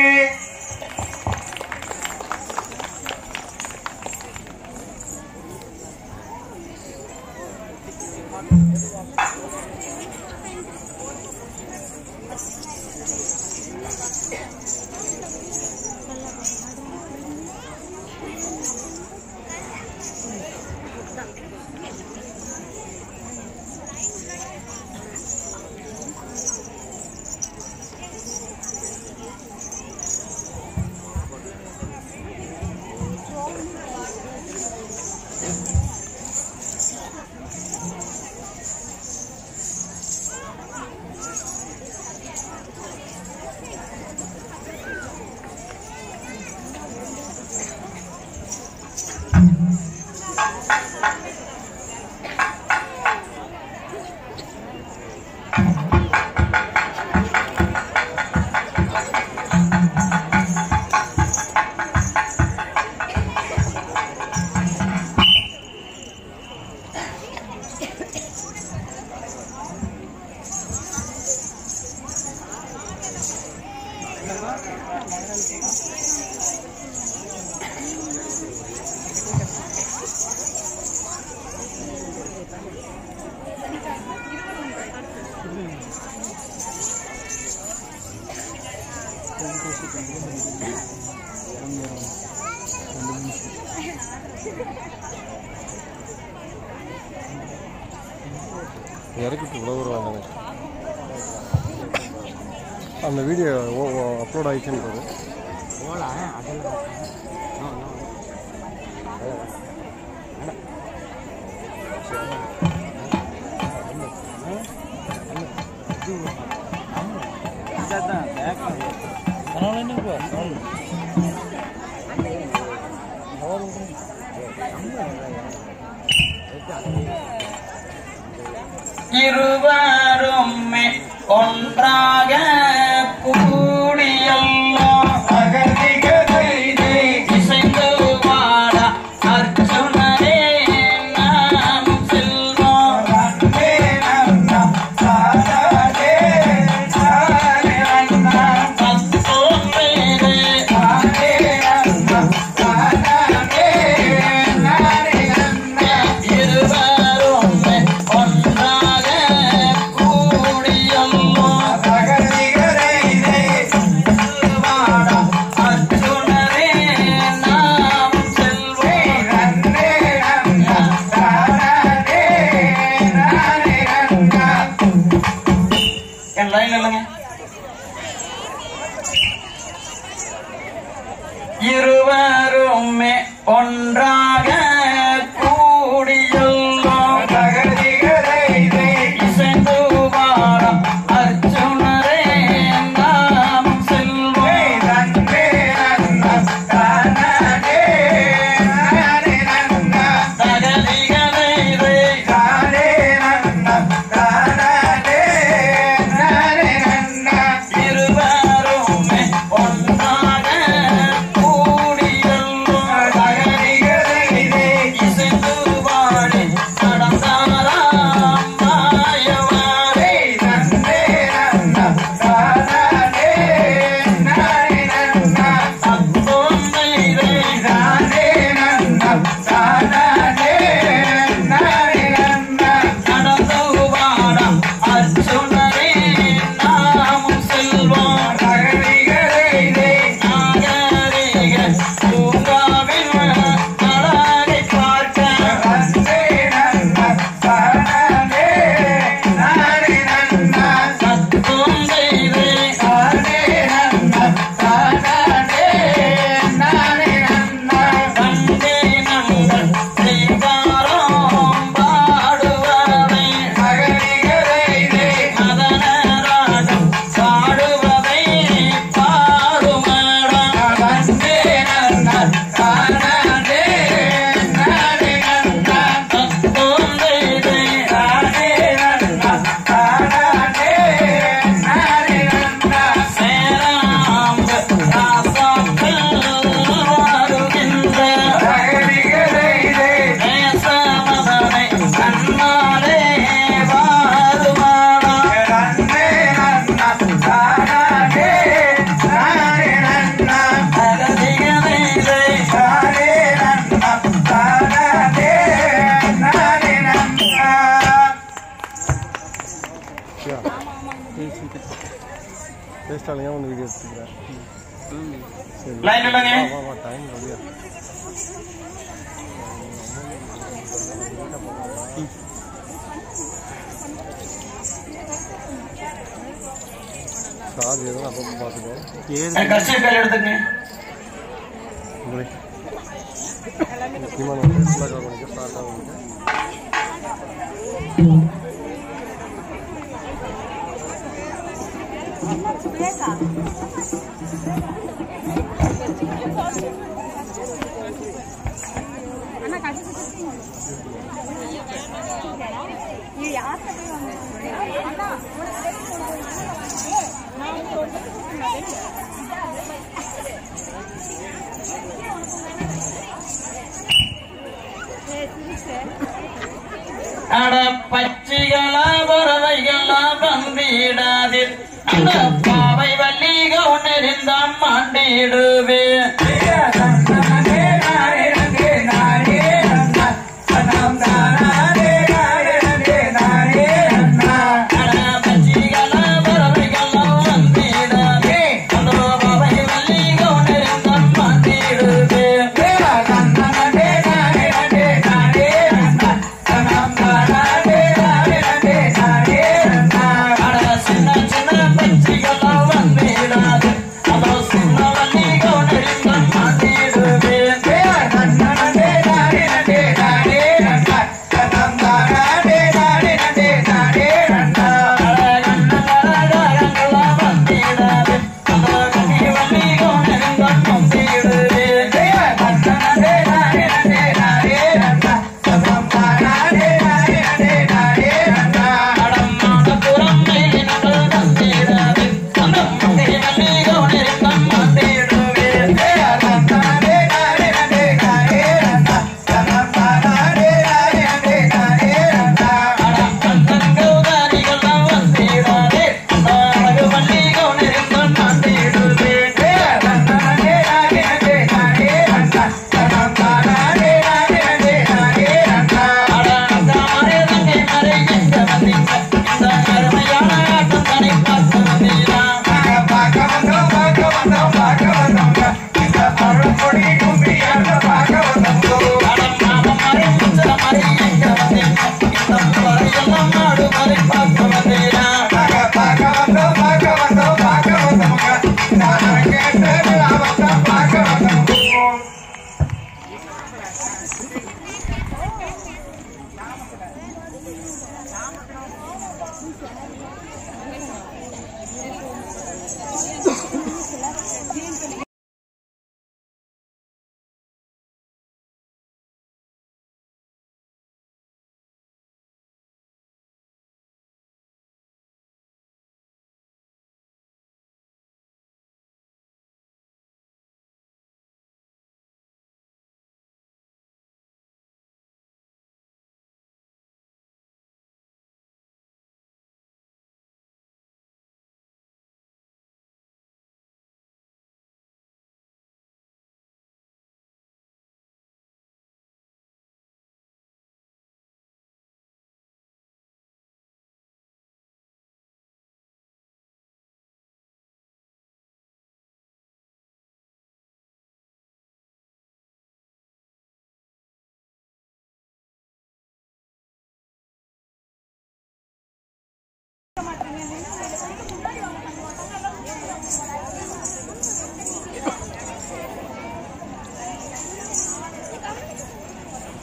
இறக்கிட்டு இவ்வளோ வருவாங்க அந்த வீடியோ அப்லோட் ஆயிடுச்சுன்னு பாரு இருவரும் ஒன்றாக கூடியெல்லாம் இசைந்து வாழ அர்ஜுனரே நாம் செல்வோம் பத்தொன்பது இருவரும் ஒன்றாக கூடியெல்லாம் அர்ஜுனரே நாம் செல்வோம் என் லைன் இல்லைங்க இருவருமே ஒன்றாக கூடியுள்ளோம் இசைந்து வாழம் அர்ஜுனரே நாம் செல்வோம் தகதிகளை இருவருமே ஒன்றாக கூடியுள்ளோம் இசைந்து வாழி நடந்தாராம் மாயவாரே அத்தோந்தைரே நடந்து வாழம் அர்ஜுனரே நாமும் செல்வோம் நாகரிக பூங்காவில் அழகை பார்க்க சத்தோந்தைரே கண்டே நங்கள் தெய்வாரம் பாடுவதை மதனராகம் பாடுவதை பாடுமடம் சத்தோந்தைரே சேராம்ப ராசாக்கள் வருகின்ற நேசமதனை கண்ணாலே வாருமானா அகதிகனை பேசிட்டாலையா ஒன்று வீடியோ எடுத்துக்கிறேன் சரி லைன் இல்லைங்க வா வா டைம் வழியா சார்ஜ் எதுவும் அப்போ பார்த்துக்கோ கட்சி பேர் எடுத்துங்க உங்களை முக்கியமான வந்து ஃபுல்லாக கவர் பண்ணிக்க ஸ்டார்ட் ஆகும் அட பச்சிகளா பறவைகளா வந்திடாதில் அந்த பாவை வள்ளிக உணர்ந்தான் மாண்டிடு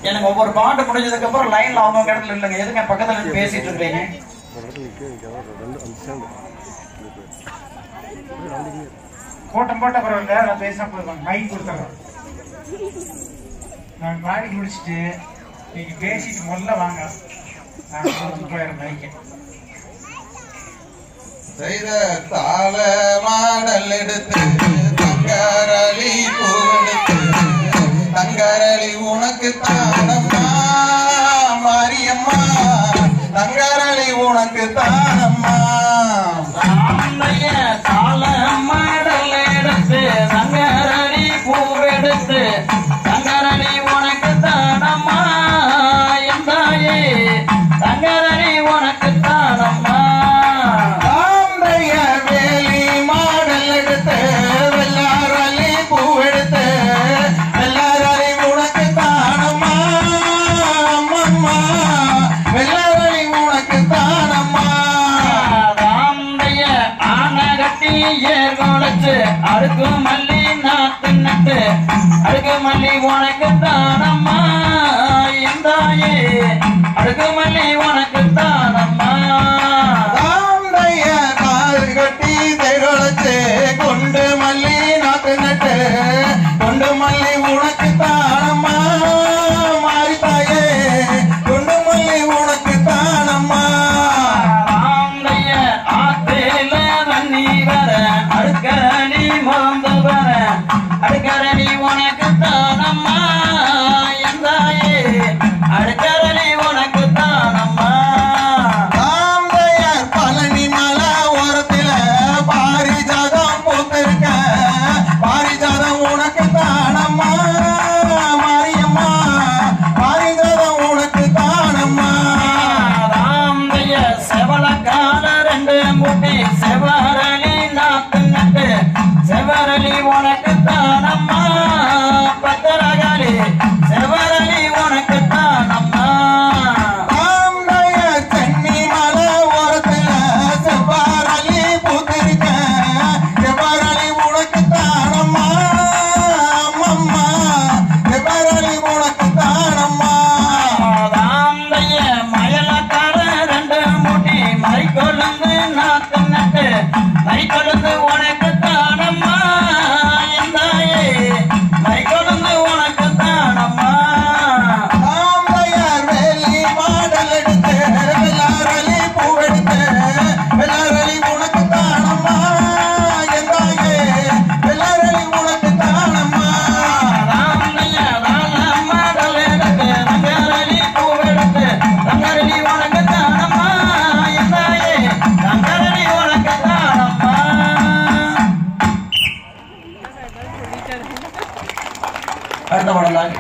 எனக்கு ஒவ்வொரு பாட்டு முடிஞ்சதுக்கு அப்புறம் லைன்ல அவங்க இடத்துல இல்லைங்க எதுங்க பக்கத்துல இருந்து பேசிட்டு இருக்கீங்க ஒரு இடத்துல நிற்க நிற்காத ரெண்டு அந்த ஸ்டாண்டு கூட்டம் போட்ட பரவாயில்ல நான் பேசினா போதும் மைக் கொடுத்துறேன் நான் மாடி முடிச்சுட்டு நீங்க பேசிட்டு முதல்ல வாங்க நான் கொடுத்து போயிடுறேன் மைக்கை செய்த தாள மாடல் எடுத்து தங்கரளி பூவெடுத்து தங்கரளி உனக்கு தானம்மா மாரியம்மா தங்கரளி உனக்கு தானம்மா ராமைய தாள மாடல் எடுத்து சங்கரடி பூவெடுத்து சங்கரடி உனக்கு தானம்மா என் தாயே சங்கரடி உனக்கு தானம்மா தாம்பைய வேலி மாடல் எடுத்து வெள்ளாரளி பூவெடுத்து வெள்ளாரளி உனக்கு தானம்மா அம்மம்மா வெள்ளாரளி உனக்கு தானம்மா ராமைய ஆனகட்டி ஏர் குலைச்சு அடுக்கு மல்லி நாத்து நட்டு அடுக்கு மல்லி உனக்கு தானம்மா என் தாயே அடுக்கு மல்லி உனக்கு தானம்மா தாம்பைய கால் கட்டி தேகொலைச்சு கொண்டு மல்லி நாத்து நட்டு கொண்டு மல்லி உனக்கு தானம்மா மாறித்தாயே கொண்டு மல்லி உனக்கு தானம்மா ராமைய ஆத்தேல தண்ணி வர அடுக்கரணி மறந்து வர அடுக்கரணி உனக்கு தானம்மா என் தாயே அடுக்கரணி உனக்கு தானம்மா தாம்பையார் பழனி மலை ஓரத்தில பாரிஜாதம் பூத்திருக்க பாரிஜாதம் உனக்கு தானம்மா மாரியம்மா பாரிஜாதம் உனக்கு தானம்மா ராமைய செவலக்கால ரெண்டு முட்டி செவரளி நாத்து நட்டு செவரளி உனக்கு தானம்மா பத்தரகாளி செவரளி உனக்கு தானம்மா தாம்பையார் சென்னி மலை ஓரத்தில செவ்வாரளி பூத்திருக்க செவ்வாரளி உனக்கு தானம்மா அம்மம்மா செவ்வாரளி உனக்கு தானம்மா ராமைய மயலக்கார ரெண்டு முட்டி மறிக்கொழுந்து நாத்து நட்டு மறிக்கொழுந்து உனக்கு தானம்மா என் தாயே மறிக்கொழுந்து உனக்கு தானம்மா தாம்பையார் வேலி மாடல் எடுத்து வெள்ளாரளி பூவெடுத்து வெள்ளாரளி உனக்கு தானம்மா என் தாயே வெள்ளாரளி உனக்கு தானம்மா ராமைய ராம எடுத்து ரங்கரளி பூவெடுத்து ரங்கரளி உனக்கு தானம்மா என் தாயே ரங்கரளி உனக்கு தானம்மா அடுத்த பாடலாங்க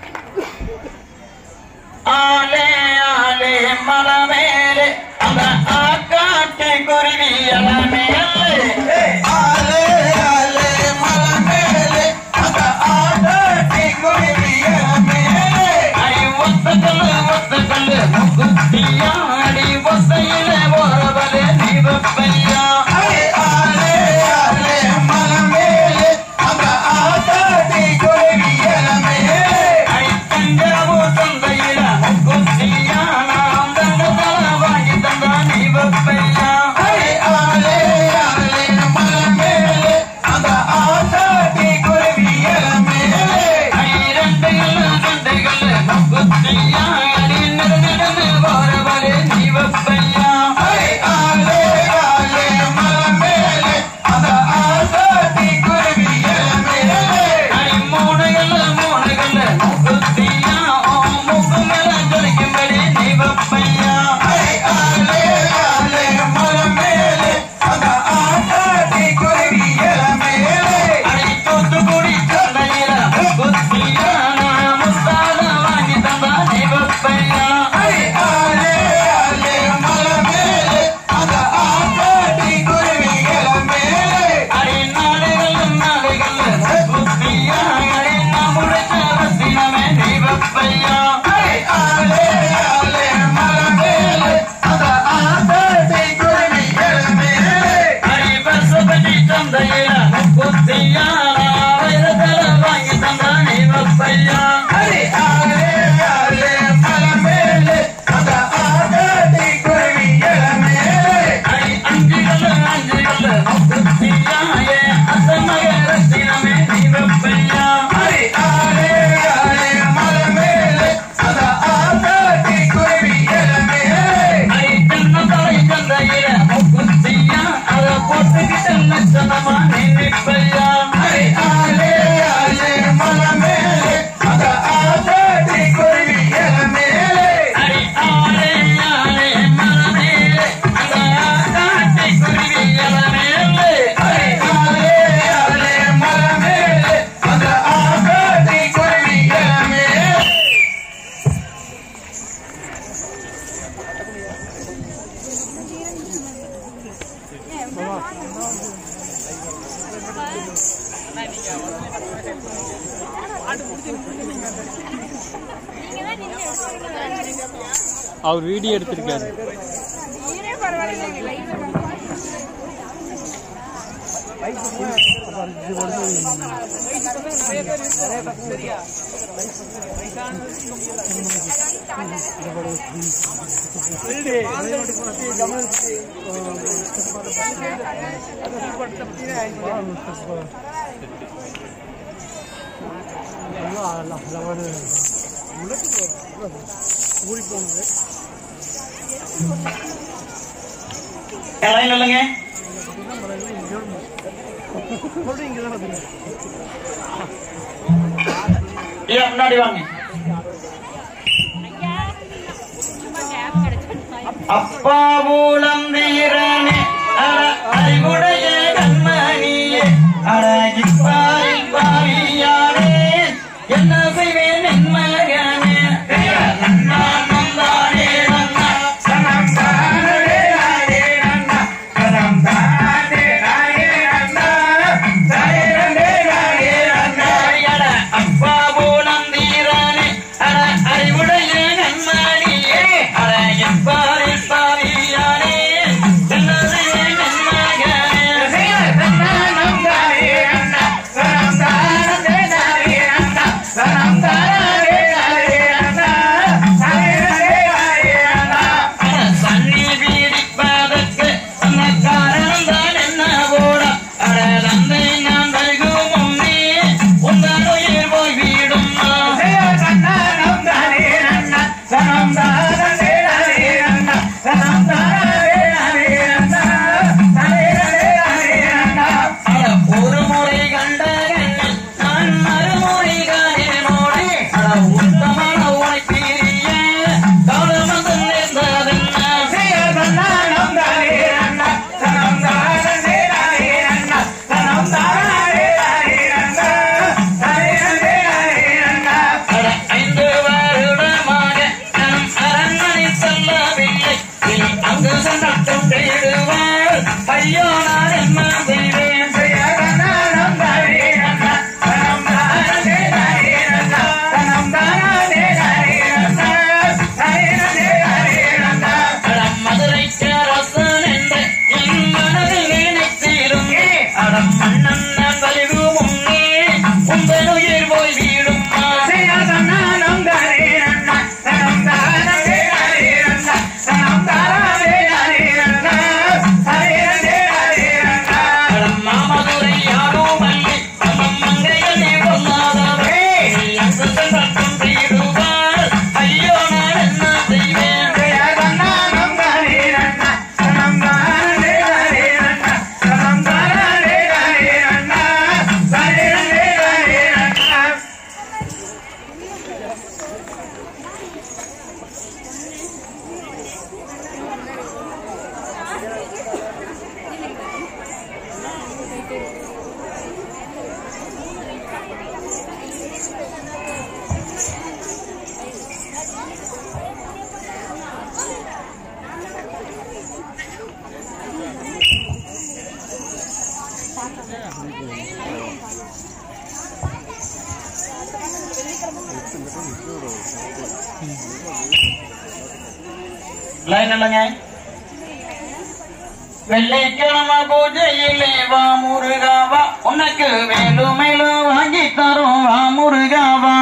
ஆலே ஆலே மலமேலே அந்த ஆக்காட்டு குருவி அலமேலே ஆலே ஆலே மலமேலே அந்த ஆடாட்டி குருவிய மேலே அடி ஒத்த கல்லு ஒத்த கல்லு முக்குத்தியா அடி ஒத்தையில போறவளே நீ வெப்பையா ஆலே ஆலே ஆலே மலமேலே அந்த ஆடாட்டி குருவிய மேலே அடி தஞ்சாவூ சந்தையில முக்குத்தியா நான் தங்கத்தல வாங்கி தந்தா நீ வெப்பையா ஆலே ஆலே ஆலே மலமேலே அந்த ஆடாட்டி குருவிய மேலே அடி ரெண்டு கல்லு ரெண்டு கல்லு முக்குத்தியா அடி நெடு நெடுன்னு போறவளே நீ வெப்பையா ஆலே ஆலே ஆலே மலமேலே அந்த ஆடாட்டி குருவிய மேலே அடி மூணுகள்ல மூணுகள்ல முக்குத்தியா ஓ முக்கு மேல ஜொலிக்கும்படி நீ வெப்பையா ஆலே ஆலே ஆலே மலமேலே அந்த ஆடாட்டி குருவிய மேலே அடி தூத்துக்குடி சந்தையில முக்குத்தியா நான் முத்தால வாங்கி தந்தா நீ வெப்பையா ஆலே ஆலே ஆலே மலமேலே அந்த ஆடாட்டி குருவிய மேலே அடி நாடுகள் நாடுகள் முக்குத்தியா அடி நான் முடிச்ச ரத்தினமே நீ வெப்பையா ஆலே ஆலே ஆலே மலமேலே அந்த ஆடாட்டி குருவிய மேலே அடி பசுபதி சந்தையில முக்குத்தியா நான் வைரத்தல வாங்கி தந்தா நீ வெப்பையா ஆலே ஆலே அவர் வீடியோ எடுத்திருக்காரு லைன் இல்லைங்க ஐயா முன்னாடி வாங்க அப்பா மூலந்தீரனே அட அறிவுடைய கண்மணியே அட இப்பாய் பாவியாரே என்ன செய்வேன் என் மகனே நன்னா நந்தானே நன்னா சனம் தானே நானே நன்னா சனம் தானே நானே நன்னா தானே நானே நன்னா அட அப்பா மூலந்தீரனே அட அறிவுடைய கண்மணியே அட இப்பாய் பாவியாரே என்ன செய்வேன் என் மகனே சனம் தானே நன்னா சனம் தானே நானே நன்னா சனம் தானே நானே நன்னா தானே நானே நன்னா சன்னி பீடிப்பதற்கு அந்த காரணம் தான் என்ன போட அட தந்தை நான் வெகும் முன்னே உங்கள் உயிர் போய் வீடும் சனம் தானே நன்னா சனம் தானே நானே நன்னா சனம் தானே நானே நன்னா தானே நானே நன்னா அட ஒரு முறை கண்ட கண்ணில் நான் மறுமுறை காணேனோடு அட உத்தமான உனை பிரிய காலம் நேர்ந்ததென்ன சனம் தானே நன்னா சனம் தானே நானே நன்னா சனம் தானே நானே நன்னா தானே நானே நன்னா அட ஐந்து வருடமாக நம் அரண்மனை செல்லவில்லை இனி அங்கு சென்றட்டும் தேடுவார் ஐயோ நான் என்ன செய்வேன் சனம் தானே நன்னா சனம் தானே நானே நன்னா சனம் தானே நானே நன்னா தானே நானே நன்னா அட மதுரைக்கு அரசன் என்று என் மனதில் நினைத்தீரும் அட மன்னன் நான் வலிவு முன்னே உங்கள் உயிர் போய் வீடும் சனம் தானே நன்னா சனம் தானே நானே நன்னா சனம் தானே நானே நன்னா தானே நானே நன்னா அட மாமதுரை யாரும் அல்லி தம் மங்கையனே பொல்லாதவே அங்கு சென்றட்டும் தேடுவார் ஐயோ நான் என்ன செய்வேன் சனம் தானே நன்னா சனம் தானே நானே நன்னா சனம் தானே நானே நன்னா தானே நானே நன்னா லைன் இல்லைங்க வெள்ளிக்கிழமை பூஜையிலே வா முருகாவா உனக்கு மேலும் மேலும் வாங்கி தரும் வா முருகாவா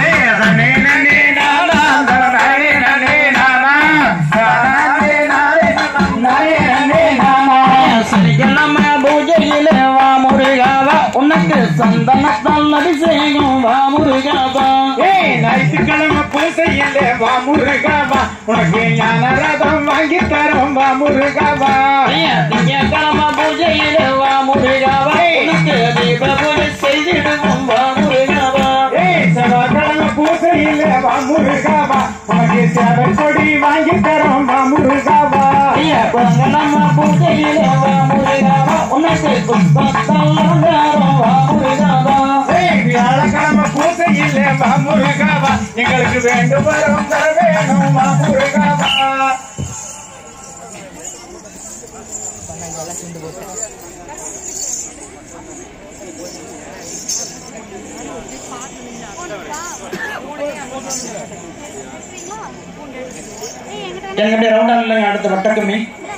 சனிக்கிழமை பூஜையிலே வா முருகாவா உனக்கு சந்தனத்தால் அபிஷேகம் வா முருகாவா ஞாயிற்றுக்கிழமை பூசையில் வா முருகாவா உனக்கு ஞான ரதம் வாங்கி தரோம் வா முருகாவா ஐயா, திங்கட்கிழமை பூஜையிலே வா முருகாவா உனக்கு தீப பூஜை செய்திடுவோம் வா முருகாவா ஏய் செவ்வாய்க்கிழமை பூசையில் வா முருகாவா உனக்கு சேவை கொடி வாங்கி தரோம் வா முருகாவா ஐயா, பொங்கலம்மா பூஜையிலே வா முருகாவா உனக்கு புஷ்பத்தால் அலங்காரம் வா முருகாவா ஏய் வியாழக்கிழமை பூசையில் வா முருகாவா எங்களுக்கு வேண்டும் வரும் தர வேணும் வா முருகாவா எனக்கு அப்படியே ரவுண்டா இல்லைங்க அடுத்த வட்டக்கம்மி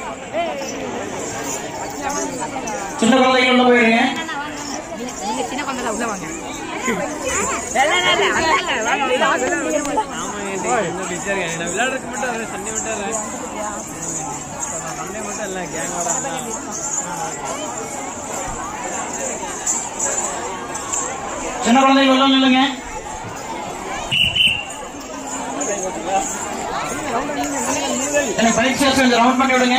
சின்ன குழந்தைங்க உள்ள போயிருங்க விளையாடுறதுக்கு மட்டும் அது சண்டை மட்டும் இல்லை சண்டை மட்டும் இல்லை கேங்கோட சின்ன குழந்தைங்க உள்ள நில்லுங்க எனக்கு பைக் சேர்த்து கொஞ்சம் ரவுண்ட் பண்ணி விடுங்க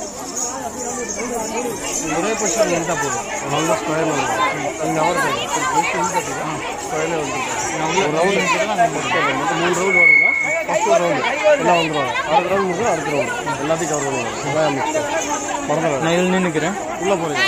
ஒரே பொசிஷன் இருந்தால் போதும் நல்லா ஸ்கொயரில் வந்துடும் அந்த அவர் ஸ்கொயரில் வந்துடும் ஒரு ரவுண்டு மொத்தம் மூணு ரவுண்டு வருதுன்னா ஃபஸ்ட் ரவுண்டு எல்லாம் வந்துடுவாங்க அடுத்த ரவுண்ட் முடிஞ்சு அடுத்த ரவுண்டு எல்லாத்தையும் கவர் பண்ணுவாங்க எல்லாம் மிக்ஸ் மறந்துடுவாங்க நான் இதில் நின்றுக்கிறேன் உள்ளே போகிறீங்க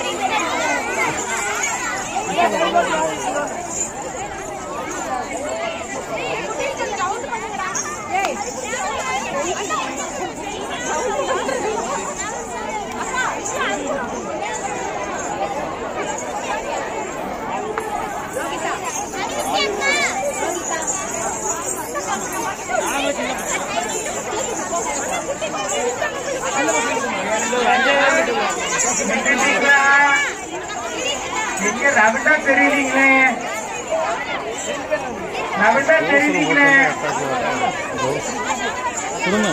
நின்னுட்டீங்களா? எங்க ரவிட்டா தெரியலீங்களே ரவிட்டா தெரியலீங்களே கொடுங்க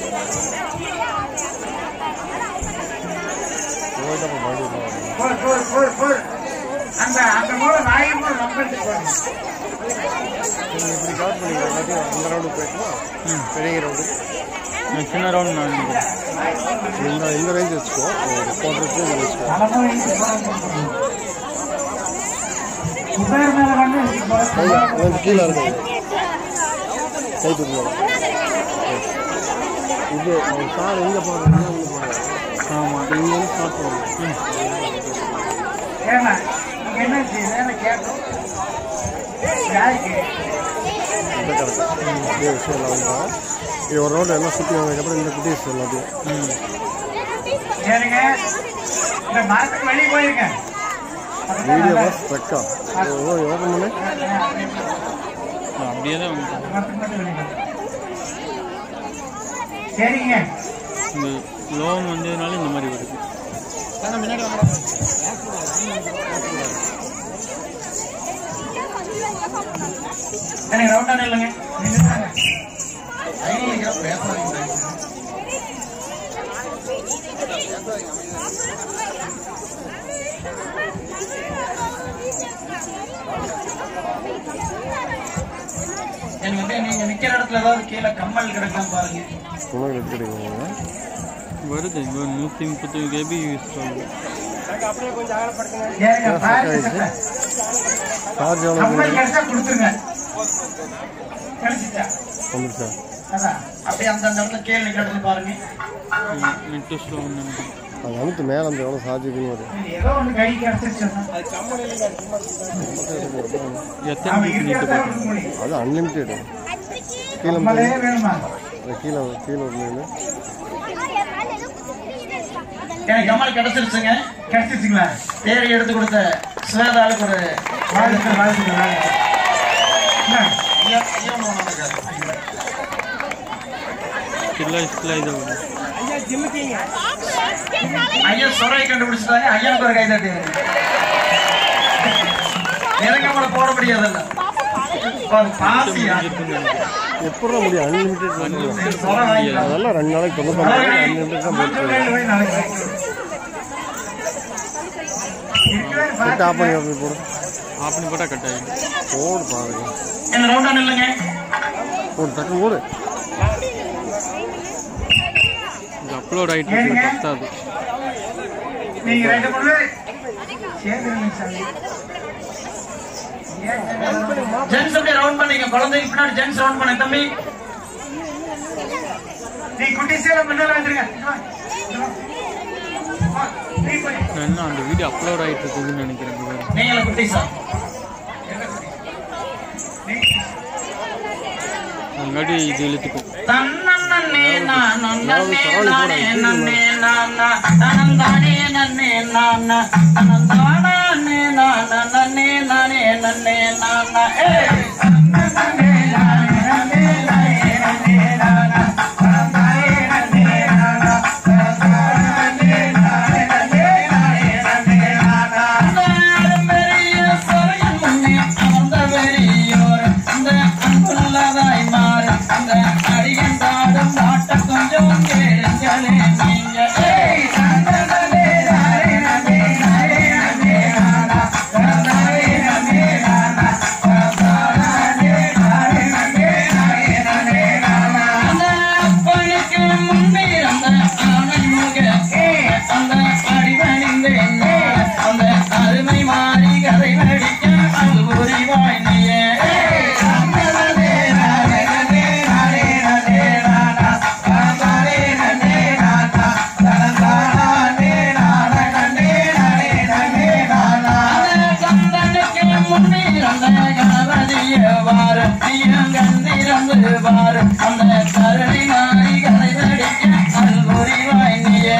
போயிட்டு அப்போ மறுபடியும் போர் போர் போர் போர் அந்த அந்த மூலம் நாயின் மூலம் நம்பருக்கு போறேன் நீங்கள் இப்படி கவர் பண்ணிக்கலாம் எல்லாத்தையும் அந்த ரவுண்டு போயிட்டுமா பெரிய ரவுண்டு நான் சின்ன ரவுண்ட் நான் நினைக்கிறேன் இந்த இந்த ரேஞ்ச் வச்சுக்கோ ஒரு போட்டு வச்சுக்கோ குபேர் மேல வந்து கை வந்து கீழே இருக்கு கை தூக்கலாம் இது அவங்க சார் எங்கே போகிறாங்க உள்ள போகிறாங்க ஆமாம் இங்கே வந்து ஸ்டார்ட் பண்ணுங்க ஏமா என்ன செய்யுது கேட்டோம் யாருக்கு இந்த கரெக்ட் இதே விஷயம் எல்லாம் வந்துடும் இது ஒரு ரவுண்டு எல்லாம் சுற்றி வந்ததுக்கப்புறம் இந்த குட்டீஸ் எல்லாத்தையும் ஏனுங்க இந்த மரத்துக்கு வெளியே போயிருங்க வீடியோ பாஸ் ஸ்ட்ரக்கா ஓப்பன் பண்ணு நான் அப்படியே தான் வந்துட்டேன் மரத்துக்கு மட்டும் வெளியே போயிருங்க. சரிங்க இந்த லோன் வந்ததுனால இந்த மாதிரி வருது எனக்கு ரவுண்டா இல்லைங்க நின்னுட்டாங்க. எனக்கு வந்து நீங்க நிக்கிற இடத்துல ஏதாவது கீழே கம்மல் கிடக்கலாம் பாருங்க உணவு எடுத்துடுங்க வருது ஒரு நூற்றி முப்பத்தி கேபி யூஸ் ஆகுது ஏனுங்க பாருங்க சட்டை. சார்ஜ் எவ்வளோ கம்மல் கிடைச்சா கொடுத்துருங்க கிடைச்சிச்சா வந்துருச்சா அதான் அப்படியே அந்த அந்த இடத்துல கீழே நிக்கிற இடத்துல பாருங்க நெட்டு ஸ்லோ நினைக்கிறேன் அது அமுத்து மேலே அந்த எவ்வளோ சார்ஜ் இருக்குன்னு வரும் இது ஏதோ ஒண்ணு கை கிடைச்சிருச்சுன்னா எத்தனை அவன் பீஸ் நீட்டு இருக்கிறதா போட்டு கொடுக்க முடியும் அது அன்லிமிட்டெடு கீழே கம்மலே வேணுமா இந்த கீழே கீழே ஒரு மீன் எனக்கு கம்மல் கிடைச்சிருச்சுங்க கிடைச்சிருச்சுங்களா தேடி எடுத்து கொடுத்த சுவேதாளுக்கு ஒரு வாழ்த்துக்கள் வாழ்த்துக்கள் வாழ்த்துக்கள். என்ன? ஸ்டில்லா ஸ்டில்லா இது வருது ஐயா சொரை கண்டுபிடிச்சிட்டாங்க ஐயனுக்கு ஒரு கை தட்டி எனக்கு நம்மள போட முடியாதுல்ல பாசியா இருக்குன்னு நினைக்கிறேன் எப்படி முடியும் அன்லிமிட்டெட் சொரை வாங்கிக்கலாம் அதெல்லாம் ரெண்டு நாளைக்கு தொண்ணூத்தொம்பது அன்லிமிட்டெட் தான் போட்டு வேலை போய் நாளைக்கு வாங்கிக்கலாம். இருக்கிற செட் ஆஃப் பண்ணி அப்படி போடு ஆஃப் பண்ணி போட்டால் கட் ஆகிடும் போடு பாருங்க என்ன ரவுண்டா இல்லைங்க போடு டக்கு போடு இது அப்லோட் ஆகிட்டு இருக்கு பத்தாது நீங்க ரெண்டு மூணு பேர் சேர்ந்துருங்க சாமி. ஜென்ஸ் அப்படியே ரவுண்ட் பண்ணீங்க குழந்தைக்கு பின்னாடி ஜென்ஸ் ரவுண்ட் பண்ணி தம்பி நீ குட்டி சேலை முன்னால வந்துருங்க இங்க வா. இங்க வா. வா. நீ போய். நான் என்ன அந்த வீடியோ அப்லோட் ஆகிட்டு இருக்குதுன்னு நினைக்கிறேன் இது வேற. நீங்கள குட்டிஸா நீ அதுங்காட்டி இது இழுத்துக்கும் தன்னே நானு நன்னே நானே நன்னே நானா தனந்தானே நன்னே நானா தனந்தானே நானா நன்னே நானே நன்னே நானா ஏய் அருமை மாறி கதை நடிக்க அது புரிவாய் நீயே அந்த கருணை மாறி கதை நடிக்க அது புரிவாய் நீயே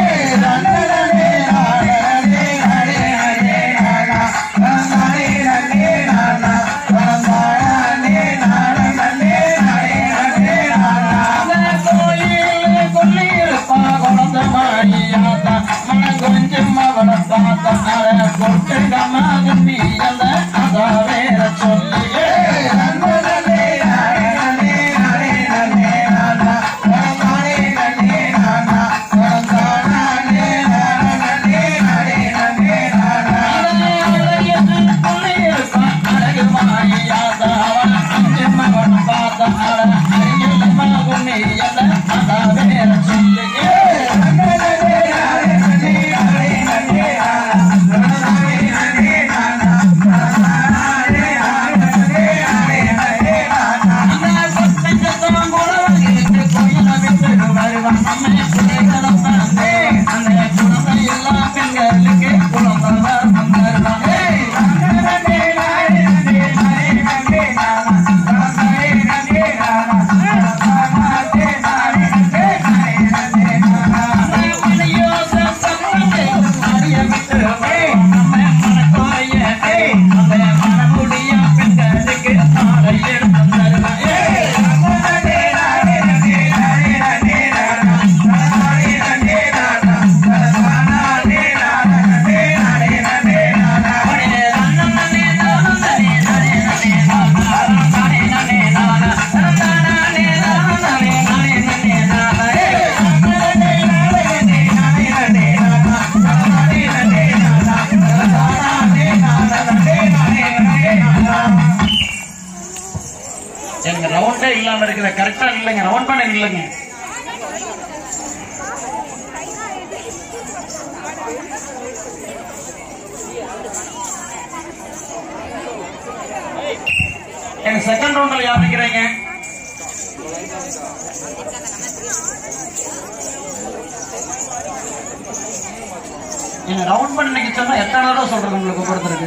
எங்க ரவுண்டே இல்லாம இருக்கிற கரெக்டா இல்லைங்க ரவுண்ட் பண்ண இல்லைங்க எங்க செகண்ட் ரவுண்ட்ல யார் நிக்கிறீங்க நீங்க ரவுண்ட் பண்ண நிக்க சொன்னா எத்தனை தடவை சொல்றது உங்களுக்கு பொறுத்திருக்கு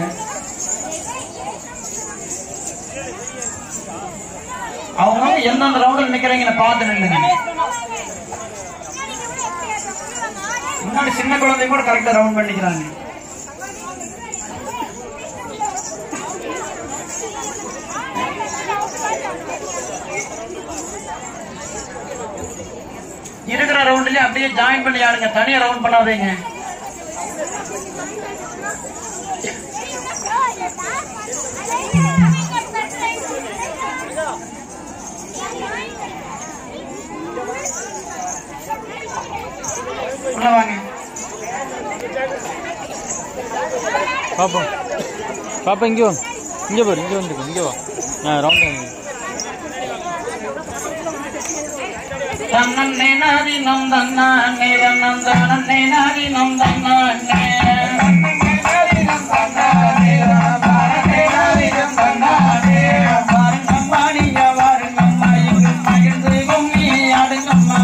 அவங்க வந்து எந்தெந்த ரவுண்டில் நிக்கிறீங்கன்னு பார்த்து நில்லுங்க முன்னாடி சின்ன குழந்தை கூட கரெக்டா ரவுண்ட் பண்ணிக்கிறாங்க இருக்கிற ரவுண்ட்லயே அப்படியே ஜாயின் பண்ணி ஆடுங்க தனியா ரவுண்ட் பண்ணாதீங்க உள்ள வாங்க பாப்பா பாப்பா இங்கே வா இங்கே பாரு இங்கே வந்துருக்கு இங்கே வா ஆ ரவுண்ட் தன்னே நாதி நம் தன்னானே தன்னே நாதி நம் தன்னானே வாருங்கம்மாடியா வாருங்கம்மா இங்கு மகிழ்ந்து கும்மி ஆடுங்கம்மா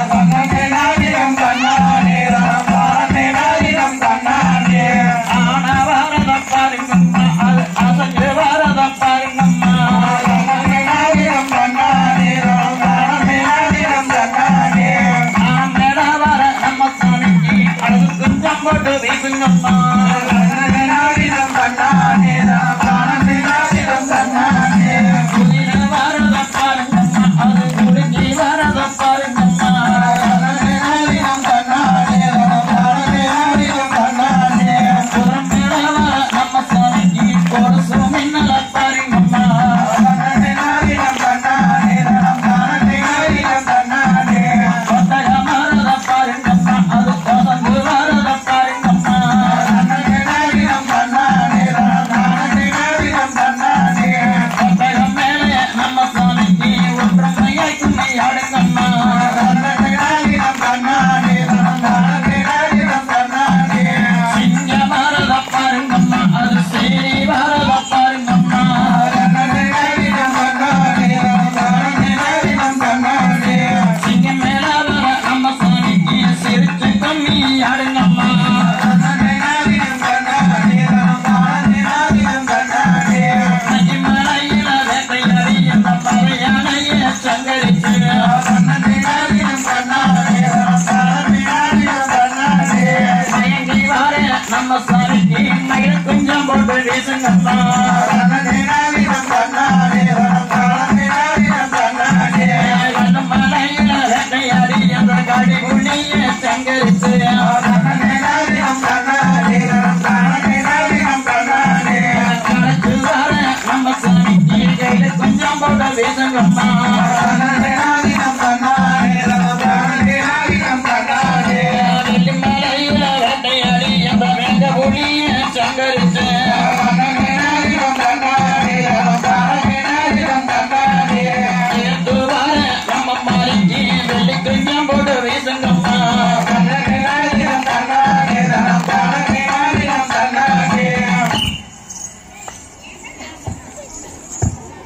ஆனா வாரத பாருங்கம்மா அது அசஞ்சு வாரத பாருங்கம்மா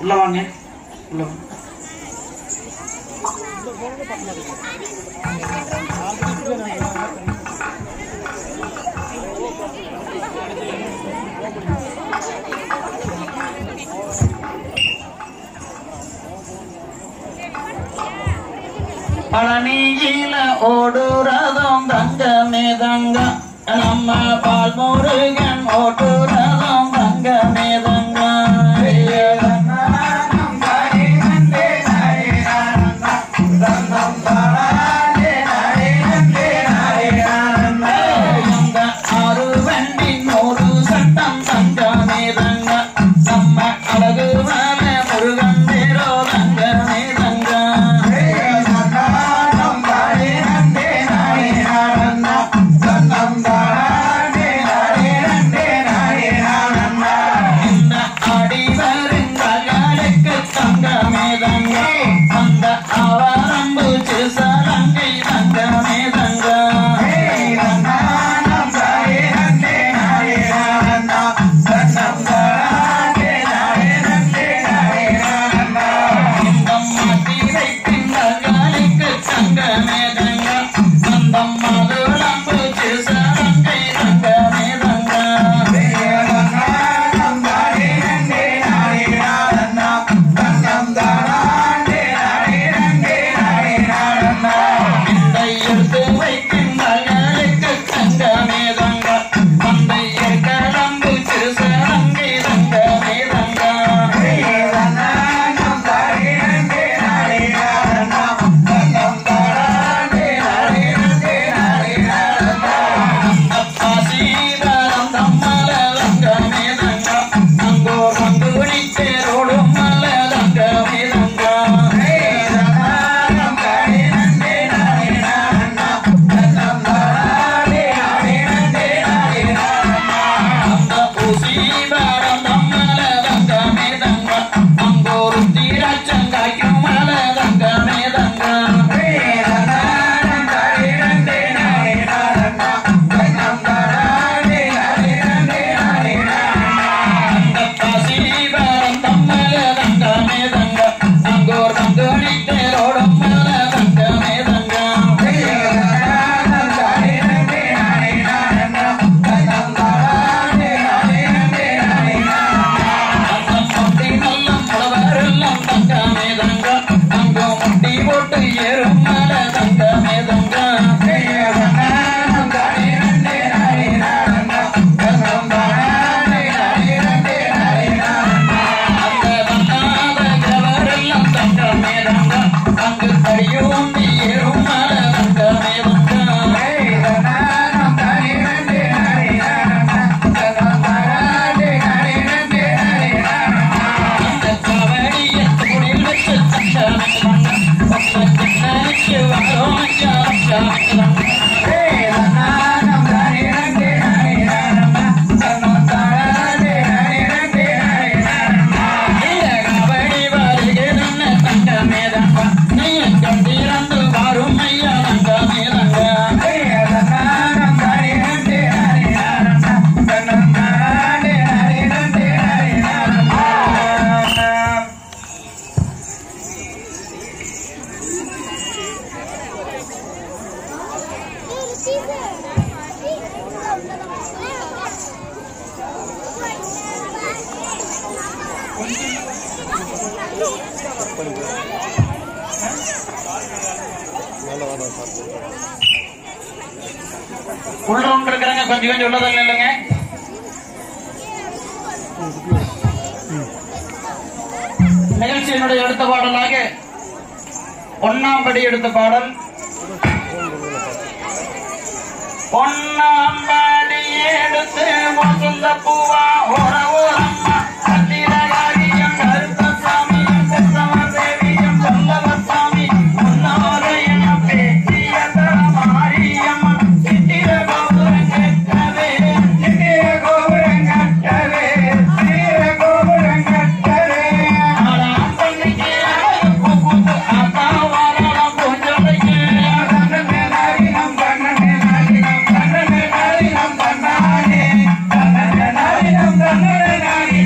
உள்ள வாங்க உள்ள வாங்க பழனியில ஓடுறதும் தங்கமே தங்க நம்ம பால் முருகன் ஓடுறதும் தங்கமே தங்க தங்க ஆறு வண்டி நூறு சட்டம் தங்கமே தங்க நம்ம அழகு மேல முருகன் தேரோ தங்கமே தங்க இந்த ஆடி வருங்களுக்கு தங்கமே தங்க அந்த அவரம்பு சிறுசலங்கை தங்கமே தங்க இந்த மாட்டி வைக்கின்றங்களுக்கு தங்கமே தங்க அந்த மதுளம்பு சிறுசலங்கை தங்கமே தங்க இந்த எடுத்து வைக்கின்றங்களுக்கு தங்கமே தங்க அந்த ஏற்கலம்பு சிறுசலங்கை தங்கமே தங்க பாசீரம் தம்மல தங்கமே தங்க அங்கோ பங்குடி தேரோடும் மல தங்கமே தங்க அந்த பூசீவரம் தம்மல தங்கமே தங்க அங்கோ ருத்திரச்சங்காய்க்கும் மல தங்கமே தங்க அந்த பாசீவரம் தம்மல தங்கமே தங்க அங்கோ பங்குடி தேரோடும் மல தங்கமே தங்க அந்த முட்டி நல்ல புலவரெல்லாம் தங்கமே தங்க அங்கோ முட்டி போட்டு ஏறும் மல தங்கமே தங்க அந்த வந்தாத கிழவரெல்லாம் தங்கமே தங்க அங்கு தடியோண்டி ஏறும் மல தங்கமே தங்க அந்த கவடிய துணில் வச்சு தங்கமே தங்க பக்கத்து நினைச்சு வரோம் தங்க இந்த கபடி வருகிறன்னு தங்கமே தங்க நீ கண்டிரந்து வரும் ஐயா தங்கமே தங்க உள்ள ஒன்று இருக்கிறாங்க கொஞ்சம் கொஞ்சம் உள்ளதில்ல இல்லைங்க நிகழ்ச்சியினுடைய அடுத்த பாடலாக ஒன்னாம் படி எடுத்த பாடல் ஒன்னாம் படி எடுத்து வசந்த பூவா ஓர ஓரம்மா சத்திரகாரியம் கருப்பசாமியும் பெற்றவர் தேவியும் சொல்லவர் சாமி முன்னோரையும் பேச்சிய மாரியம்மன் சித்திர கோபுரம் கட்டவே சித்திர கோபுரம் கட்டவே சித்திர கோபுரம் கட்டவே ஆறாம் பண்ணிக்கு பூக்குத்து ஆத்தா வாராம் பூஞ்சோலைக்கு கண்ணனே நாரினம் கண்ணனே நாரினம் கண்ணனே நாரினம் கண்ணனே நாரினம்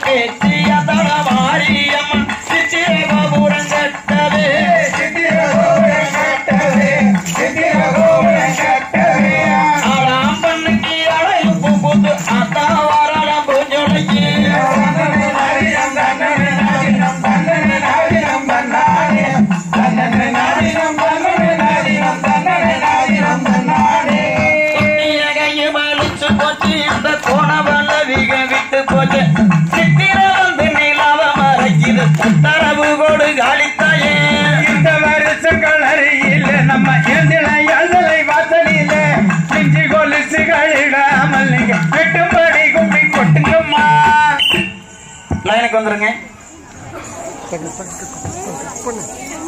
பேச்சிய தளவாரியம்மன் சித்திரபுரம் கட்டவே ஆளாம் பண்ணுக்கு அழைப்பு புது அத்தா வரலாம் புஞ்சொலைக்கு புண்ணிய கையை வலிச்சு போச்சு இந்த கோணவல்ல விக விட்டு போச்சு சித்திர வந்து நிலாவ மறைக்குது தரவு கொடு காலித்தாயே இந்த வருஷங்கள் அருகில் நம்ம எந்திர எழுதலை வாசலில மிஞ்சி கொலுசுகள் இடாமல் நீங்க வெட்டும்படி கும்பி கொட்டுங்கம்மா லைனுக்கு வந்துருங்க டக்கு டக்கு டக்கு பண்ணு